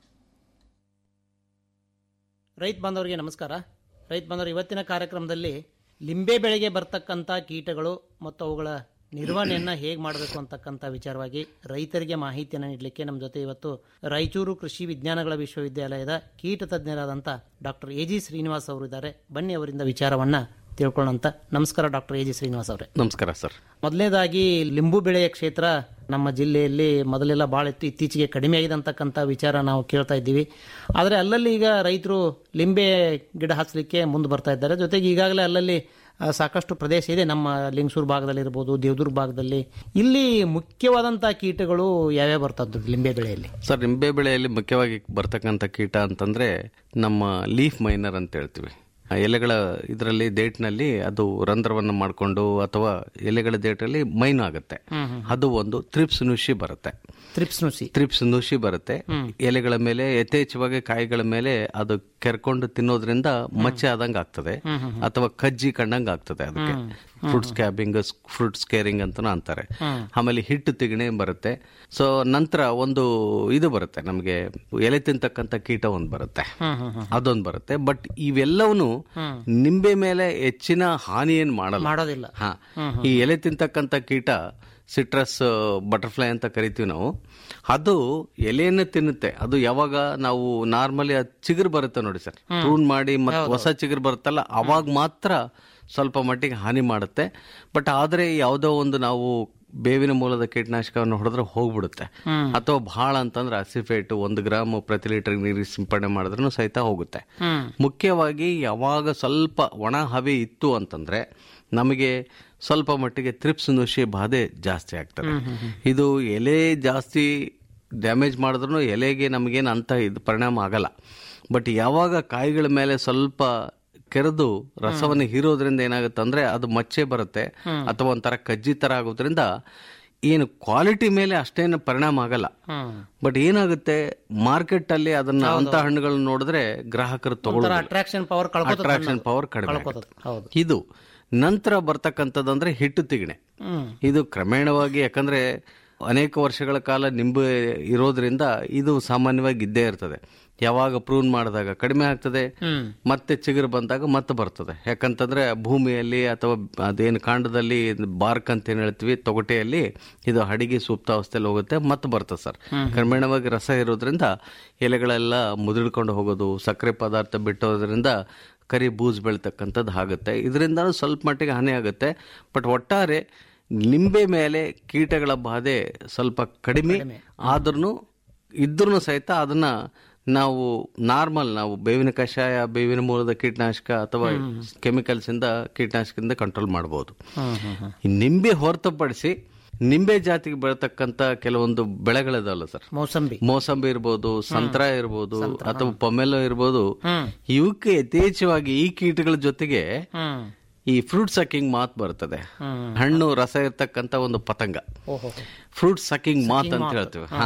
ರೈತ ಬಾಂಧವರಿಗೆ ನಮಸ್ಕಾರ ರೈತ ಬಾಂಧವರು ಇವತ್ತಿನ ಕಾರ್ಯಕ್ರಮದಲ್ಲಿ ಲಿಂಬೆ ಬೆಳೆಗೆ ಬರ್ತಕ್ಕಂಥ ಕೀಟಗಳು ಮತ್ತು ಅವುಗಳ ನಿರ್ವಹಣೆಯನ್ನು ಹೇಗೆ ಮಾಡಬೇಕು ಅಂತಕ್ಕಂಥ ವಿಚಾರವಾಗಿ ರೈತರಿಗೆ ಮಾಹಿತಿಯನ್ನು ನೀಡಲಿಕ್ಕೆ ನಮ್ಮ ಜೊತೆ ಇವತ್ತು ರಾಯಚೂರು ಕೃಷಿ ವಿಜ್ಞಾನಗಳ ವಿಶ್ವವಿದ್ಯಾಲಯದ ಕೀಟ ತಜ್ಞರಾದಂಥ ಡಾಕ್ಟರ್ ಎ ಜಿ ಶ್ರೀನಿವಾಸ್ ಅವರು ಇದ್ದಾರೆ ಬನ್ನಿ ಅವರಿಂದ ವಿಚಾರವನ್ನು ತಿಳ್ಕೊಳ್ಳೋಂತ ನಮಸ್ಕಾರ ಡಾಕ್ಟರ್ ಎ ಜಿ ಶ್ರೀನಿವಾಸ್ ಅವರೇ ನಮಸ್ಕಾರ ಸರ್ ಮೊದಲನೇದಾಗಿ ಲಿಂಬು ಬೆಳೆಯ ಕ್ಷೇತ್ರ ನಮ್ಮ ಜಿಲ್ಲೆಯಲ್ಲಿ ಮೊದಲೆಲ್ಲ ಭಾಳ ಇತ್ತು ಇತ್ತೀಚೆಗೆ ಕಡಿಮೆ ಆಗಿದೆ ಅಂತಕ್ಕಂಥ ವಿಚಾರ ನಾವು ಕೇಳ್ತಾ ಇದ್ದೀವಿ ಆದರೆ ಅಲ್ಲಲ್ಲಿ ಈಗ ರೈತರು ಲಿಂಬೆ ಗಿಡ ಹಚ್ಚಲಿಕ್ಕೆ ಮುಂದೆ ಬರ್ತಾ ಇದ್ದಾರೆ ಜೊತೆಗೆ ಈಗಾಗಲೇ ಅಲ್ಲಲ್ಲಿ ಆ, ಸಾಕಷ್ಟು ಪ್ರದೇಶ ಇದೆ ನಮ್ಮ ಲಿಂಗಸೂರು ಭಾಗದಲ್ಲಿ ಇರ್ಬೋದು ದೇವದುರ್ಗ ಭಾಗದಲ್ಲಿ ಇಲ್ಲಿ ಮುಖ್ಯವಾದಂಥ ಕೀಟಗಳು ಯಾವ್ಯಾವ ಬರ್ತದ್ದು ಲಿಂಬೆ ಬೆಳೆಯಲ್ಲಿ ಸರ್ ನಿಂಬೆ ಬೆಳೆಯಲ್ಲಿ ಮುಖ್ಯವಾಗಿ ಬರ್ತಕ್ಕಂಥ ಕೀಟ ಅಂತಂದ್ರೆ ನಮ್ಮ ಲೀಫ್ ಮೈನರ್ ಅಂತ ಹೇಳ್ತೀವಿ ಆ ಎಲೆಗಳ ಇದರಲ್ಲಿ ಡೇಟ್ನಲ್ಲಿ ಅದು ರಂಧ್ರವನ್ನು ಮಾಡಿಕೊಂಡು ಅಥವಾ ಎಲೆಗಳ ಡೇಟಲ್ಲಿ ಮೈನ್ ಆಗುತ್ತೆ ಹ್ಮ್, ಹ್ಮ್. ಅದು ಒಂದು ತ್ರಿಪ್ಸ್ ನುಷಿ ಬರುತ್ತೆ ತ್ರಿಪ್ಸ್ ನುಸಿ ತ್ರಿಪ್ಸ್ ನುಷಿ ಬರುತ್ತೆ ಎಲೆಗಳ ಮೇಲೆ ಯಥೇಚ್ಛವಾಗಿ ಕಾಯಿಗಳ ಮೇಲೆ ಅದು ಕೆರ್ಕೊಂಡು ತಿನ್ನೋದ್ರಿಂದ ಮಚ್ಚೆ ಆದಂಗೆ ಆಗ್ತದೆ ಹ್ಮ್, ಹ್ಮ್, ಹ್ಮ್. ಅಥವಾ ಕಜ್ಜಿ ಕಂಡಂಗೆ ಆಗ್ತದೆ ಅದಕ್ಕೆ ಹ್ಮ್. ಫ್ರೂಟ್ ಸ್ಕ್ಯಾಬಿಂಗ್ ಫ್ರೂಟ್ ಸ್ಕೇರಿಂಗ್ ಅಂತಾನು ಅಂತಾರೆ ಹ್ಮ್. ಆಮೇಲೆ ಹಿಟ್ಟು ತಿಗಣೆ ಬರುತ್ತೆ ಸೊ ನಂತರ ಒಂದು ಇದು ಬರುತ್ತೆ ನಮಗೆ ಎಲೆ ತಿಂತಕ್ಕಂಥ ಕೀಟ ಒಂದು ಬರುತ್ತೆ ಹ್ಮ್, ಹ್ಮ್, ಹ್ಮ್. ಅದೊಂದು ಬರುತ್ತೆ ಬಟ್ ಇವೆಲ್ಲವೂ ಹ್ಮ್. ನಿಂಬೆ ಮೇಲೆ ಹೆಚ್ಚಿನ ಹಾನಿ ಏನ್ ಮಾಡಲ್ಲ ಮಾಡೋದಿಲ್ಲ. ಹಾ ಹ್ಮ್, ಹ್ಮ್. ಈ ಎಲೆ ತಿಂತಕ್ಕಂಥ ಕೀಟ ಸಿಟ್ರಸ್ ಬಟರ್ಫ್ಲೈ ಅಂತ ಕರಿತೀವಿ ನಾವು ಅದು ಎಲೆಯನ್ನು ತಿನ್ನುತ್ತೆ ಅದು ಯಾವಾಗ ನಾವು ನಾರ್ಮಲಿ ಅದು ಚಿಗುರು ಬರುತ್ತೆ ನೋಡಿ ಸರ್ ಹ್ಮ್. ಪ್ರೂನ್ ಮಾಡಿ ಮತ್ತೆ ಹೌದು. ಹೊಸ ಚಿಗುರು ಬರುತ್ತಲ್ಲ ಅವಾಗ ಮಾತ್ರ ಸ್ವಲ್ಪ ಮಟ್ಟಿಗೆ ಹಾನಿ ಮಾಡುತ್ತೆ ಬಟ್ ಆದರೆ ಯಾವುದೋ ಒಂದು ನಾವು ಬೇವಿನ ಮೂಲದ ಕೀಟನಾಶಕವನ್ನು ಹೊಡೆದ್ರೆ ಹೋಗ್ಬಿಡುತ್ತೆ ಹ್ಮ್. ಅಥವಾ ಬಹಳ ಅಂತಂದ್ರೆ ಅಸಿಫೇಟ್ ಒಂದು ಗ್ರಾಮ್ ಪ್ರತಿ ಲೀಟರ್ ನೀರಿಗೆ ಸಿಂಪಡಣೆ ಮಾಡಿದ್ರೂ ಸಹಿತ ಹೋಗುತ್ತೆ ಹ್ಮ್. ಮುಖ್ಯವಾಗಿ ಯಾವಾಗ ಸ್ವಲ್ಪ ಒಣ ಹವೆ ಇತ್ತು ಅಂತಂದ್ರೆ ನಮಗೆ ಸ್ವಲ್ಪ ಮಟ್ಟಿಗೆ ತ್ರಿಪ್ಸ್ ನುಷಿ ಬಾಧೆ ಜಾಸ್ತಿ ಆಗ್ತದೆ ಹ್ಮ್, ಹ್ಮ್, ಹ್ಮ್. ಇದು ಎಲೆ ಜಾಸ್ತಿ ಡ್ಯಾಮೇಜ್ ಮಾಡಿದ್ರು ಎಲೆಗೆ ನಮಗೇನು ಅಂತ ಇದು ಪರಿಣಾಮ ಆಗಲ್ಲ ಬಟ್ ಯಾವಾಗ ಕಾಯಿಗಳ ಮೇಲೆ ಸ್ವಲ್ಪ ಕೆರೆದು ರಸವನ್ನು ಹೀರೋದ್ರಿಂದ ಏನಾಗುತ್ತೆ ಅಂದ್ರೆ ಅದು ಮಚ್ಚೆ ಬರುತ್ತೆ ಹ್ಮ್. ಅಥವಾ ಒಂಥರ ಕಜ್ಜಿ ತರ ಆಗೋದ್ರಿಂದ ಏನು ಕ್ವಾಲಿಟಿ ಮೇಲೆ ಅಷ್ಟೇನು ಪರಿಣಾಮ ಆಗಲ್ಲ ಹ್ಮ್. ಬಟ್ ಏನಾಗುತ್ತೆ ಮಾರ್ಕೆಟ್ ಅಲ್ಲಿ ಅದನ್ನ ಹೌದು. ಅಂತ ಹಣ್ಣುಗಳನ್ನ ನೋಡಿದ್ರೆ ಗ್ರಾಹಕರು ಒಂಥರ ತಗೊಳ್ಳೋದಿಲ್ಲ ಅಟ್ರಾಕ್ಷನ್ ಪವರ್ ಕಳ್ಕೊತದೆ ಅಟ್ರಾಕ್ಷನ್ ಅನ್ನೋದು. ಪವರ್ ಕಡಿಮೆ ಕಳ್ಕೊತದೆ. ಆಗುತ್ತೆ. ಹೌದು ಇದು ನಂತರ ಬರ್ತಕ್ಕಂಥದ್ದಂದ್ರೆ ಹಿಟ್ಟು ತಿಗಣೆ ಹ್ಮ್. ಇದು ಕ್ರಮೇಣವಾಗಿ ಯಾಕಂದ್ರೆ ಅನೇಕ ವರ್ಷಗಳ ಕಾಲ ನಿಂಬೆ ಇರೋದ್ರಿಂದ ಇದು ಸಾಮಾನ್ಯವಾಗಿ ಇದ್ದೇ ಇರ್ತದೆ ಯಾವಾಗ ಪ್ರೂನ್ ಮಾಡಿದಾಗ ಕಡಿಮೆ ಆಗ್ತದೆ ಹ್ಮ್. ಮತ್ತೆ ಚಿಗುರು ಬಂದಾಗ ಮತ್ತೆ ಬರ್ತದೆ ಯಾಕಂತಂದ್ರೆ ಭೂಮಿಯಲ್ಲಿ ಅಥವಾ ಅದೇನು ಕಾಂಡದಲ್ಲಿ ಬಾರ್ಕ್ ಅಂತ ಏನ್ ಹೇಳ್ತೀವಿ ತೊಗಟೆಯಲ್ಲಿ ಇದು ಹಡಿಗೆ ಸೂಕ್ತಾವಸ್ಥೆಯಲ್ಲಿ ಹೋಗುತ್ತೆ ಮತ್ತೆ ಬರ್ತದೆ ಸರ್ ಹ್ಮ್. ಕ್ರಮೇಣವಾಗಿ ರಸ ಇರೋದ್ರಿಂದ ಎಲೆಗಳೆಲ್ಲ ಮುದುಡ್ಕೊಂಡು ಹೋಗೋದು ಸಕ್ಕರೆ ಪದಾರ್ಥ ಬಿಟ್ಟೋದ್ರಿಂದ ಕರಿ ಬೂಸ್ ಬೆಳ್ತಕ್ಕಂಥದ್ದು ಆಗುತ್ತೆ ಇದರಿಂದ ಸ್ವಲ್ಪ ಮಟ್ಟಿಗೆ ಹಾನಿ ಆಗುತ್ತೆ ಬಟ್ ಒಟ್ಟಾರೆ ನಿಂಬೆ ಮೇಲೆ ಕೀಟಗಳ ಬಾಧೆ ಸ್ವಲ್ಪ ಕಡಿಮೆ ಆದ್ರೂ ಇದ್ರೂ ಸಹಿತ ಅದನ್ನ ನಾವು ನಾರ್ಮಲ್ ನಾವು ಬೇವಿನ ಕಷಾಯ ಬೇವಿನ ಮೂಲದ ಕೀಟನಾಶಕ ಅಥವಾ ಕೆಮಿಕಲ್ಸ್ ಇಂದ ಕೀಟನಾಶಕದಿಂದ ಕಂಟ್ರೋಲ್ ಮಾಡಬಹುದು ಹ್ಮ್, ಹ್ಮ್, ಹ್ಮ್. ಈ ನಿಂಬೆ ಹೊರತುಪಡಿಸಿ ನಿಂಬೆ ಜಾತಿಗೆ ಬೆಳತಕ್ಕಂತ ಕೆಲವೊಂದು ಬೆಳೆಗಳಿದಾವಲ್ಲ ಸರ್ ಮೋಸಂಬಿ ಮೋಸಂಬಿ ಇರ್ಬೋದು ಸಂತ್ರ ಇರ್ಬೋದು ಸಂತ್ರ, ಅಥವಾ ಪೊಮೆಲೋ ಇರ್ಬೋದು ಹ್ಮ್. ಇವಕ್ಕೆ ಯಥೇಚ್ಛವಾಗಿ ಈ ಕೀಟಗಳ ಜೊತೆಗೆ ಹ್ಮ್. ಈ ಫ್ರೂಟ್ ಸಕ್ಕಿಂಗ್ ಮಾತ್ ಬರ್ತದೆ ಹ್ಮ್. ಹಣ್ಣು ರಸ ಇರ್ತಕ್ಕಂತ ಒಂದು ಪತಂಗ ಓಹೋ ಫ್ರೂಟ್ ಸಕ್ಕಿಂಗ್ ಮಾತ್ Sucking ಅಂತ moth. ಹೇಳ್ತೀವಿ ಹಾ. ಹಾ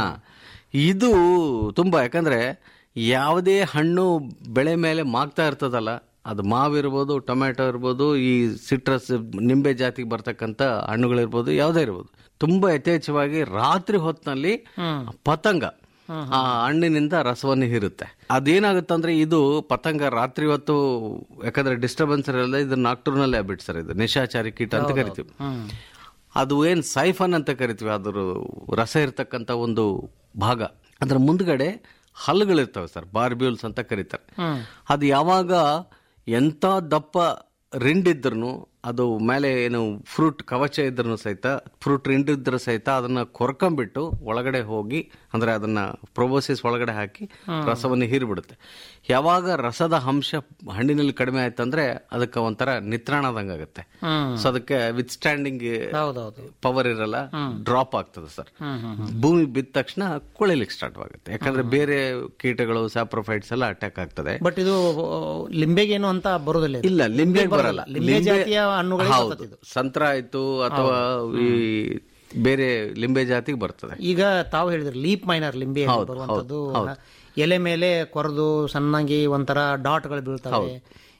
ಇದು ತುಂಬಾ ಯಾಕಂದ್ರೆ ಯಾವುದೇ ಹಣ್ಣು ಬೆಳೆ ಮೇಲೆ ಮಾಗ್ತಾ ಇರ್ತದಲ್ಲ ಅದು ಮಾವಿರ್ಬೋದು ಟೊಮ್ಯಾಟೊ ಇರ್ಬೋದು ಈ ಸಿಟ್ರಸ್ ನಿಂಬೆ ಜಾತಿಗೆ ಬರ್ತಕ್ಕಂಥ ಹಣ್ಣುಗಳಿರ್ಬೋದು ಯಾವುದೇ ಇರ್ಬೋದು ತುಂಬಾ ಯಥೇಚ್ಛವಾಗಿ ರಾತ್ರಿ ಹೊತ್ತಿನಲ್ಲಿ ಹ್ಮ್. ಪತಂಗ ಆ ಹಣ್ಣಿನಿಂದ ರಸವನ್ನು ಹೀರುತ್ತೆ ಅದೇನಾಗುತ್ತಂದ್ರೆ ಇದು ಪತಂಗ ರಾತ್ರಿ ಹೊತ್ತು ಯಾಕಂದ್ರೆ ಡಿಸ್ಟರ್ಬೆನ್ಸ್ ಇರಲ್ಲ ಇದು ನಾಕ್ಟೂರ್ನಲ್ ಹ್ಯಾಬಿಟ್ ಸರ್ ಇದು ನಿಶಾಚಾರಿ ಕೀಟ ಅಂತ ಹೌದೌದು. ಕರಿತೀವಿ ಹ್ಮ್. ಅದು ಏನ್ ಸೈಫನ್ ಅಂತ ಕರಿತೀವಿ ಅದ್ರ ರಸ ಇರ್ತಕ್ಕಂಥ ಒಂದು ಭಾಗ ಅದ್ರ ಮುಂದ್ಗಡೆ ಹಲ್ಲುಗಳಿರ್ತವೆ ಸರ್ ಬಾರ್ಬ್ಯೂಲ್ಸ್ ಅಂತ ಕರೀತಾರೆ ಹ್ಮ್. ಅದು ಯಾವಾಗ ಎಂಥ ದಪ್ಪ ರಿಂಡಿದ್ರು ಅದು ಮೇಲೆ ಏನು ಫ್ರೂಟ್ ಕವಚ ಇದ್ರೂ ಸಹಿತ ಫ್ರೂಟ್ ಇದ್ರೂ ಸಹಿತ ಅದನ್ನ ಕೊರ್ಕೊಂಬಿಟ್ಟು ಒಳಗಡೆ ಹೋಗಿ ಅಂದ್ರೆ ಅದನ್ನ ಪ್ರೊಬೋಸಿಸ್ ಒಳಗಡೆ ಹಾಕಿ ಹ್ಮ್. ರಸವನ್ನು ಹೀರ್ಬಿಡುತ್ತೆ ಯಾವಾಗ ರಸದ ಅಂಶ ಹಣ್ಣಿನಲ್ಲಿ ಕಡಿಮೆ ಆಯ್ತಂದ್ರೆ ಅದಕ್ಕೆ ಒಂಥರ ನಿತ್ರಾಣದಂಗ ಆಗುತ್ತೆ ಹ್ಮ್. ಸೊ ಅದಕ್ಕೆ ವಿತ್ ಸ್ಟ್ಯಾಂಡಿಂಗ್ ಹೌದೌದು ಪವರ್ ಇರಲ್ಲ ಡ್ರಾಪ್ ಆಗ್ತದೆ ಸರ್ ಹ್ಮ್ ಹ್ಮ್ ಹ್ಮ್. ಭೂಮಿ ಬಿದ್ದ ತಕ್ಷಣ ಕೊಳಿಲಿಕ್ಕೆ ಸ್ಟಾರ್ಟ್ ಆಗುತ್ತೆ ಯಾಕಂದ್ರೆ ಬೇರೆ ಕೀಟಗಳು ಸ್ಯಾಪ್ರೋಫೈಟ್ಸ್ ಎಲ್ಲ ಅಟ್ಯಾಕ್ ಆಗ್ತದೆ ಬಟ್ ಇದು ಆ, ಲಿಂಬೆಗೇನು ಅಂತ ಬರೋದಿಲ್ಲ ಇದು. ಇಲ್ಲ ಲಿಂಬೆಗೆ ಬರಲ್ಲ ಲಿಂಬೆ ಲಿಂಬೆ- ಜಾತಿಯ ಹಣ್ಣುಗಳಿಗೆ ಹೌದು. ಬರ್ತದೆ ಇದು. ಸಂತ್ರ ಆಯ್ತು ಅಥವಾ ಈ ಬೇರೆ ಲಿಂಬೆ ಜಾತಿಗೆ ಬರ್ತದೆ ಈಗ ತಾವು ಹೇಳಿದ್ರಿ ಲೀಪ್ ಮೈನರ್ ಲಿಂಬೆ ಹೌದು, ಬರುವಂತದ್ದು ಹೌದು, ಎಲೆ ಮೇಲೆ ಕೊರೆದು ಸಣ್ಣಂಗಿ ಒಂಥರ ಡಾಟ್ಗಳು ಬೀಳ್ತವೆ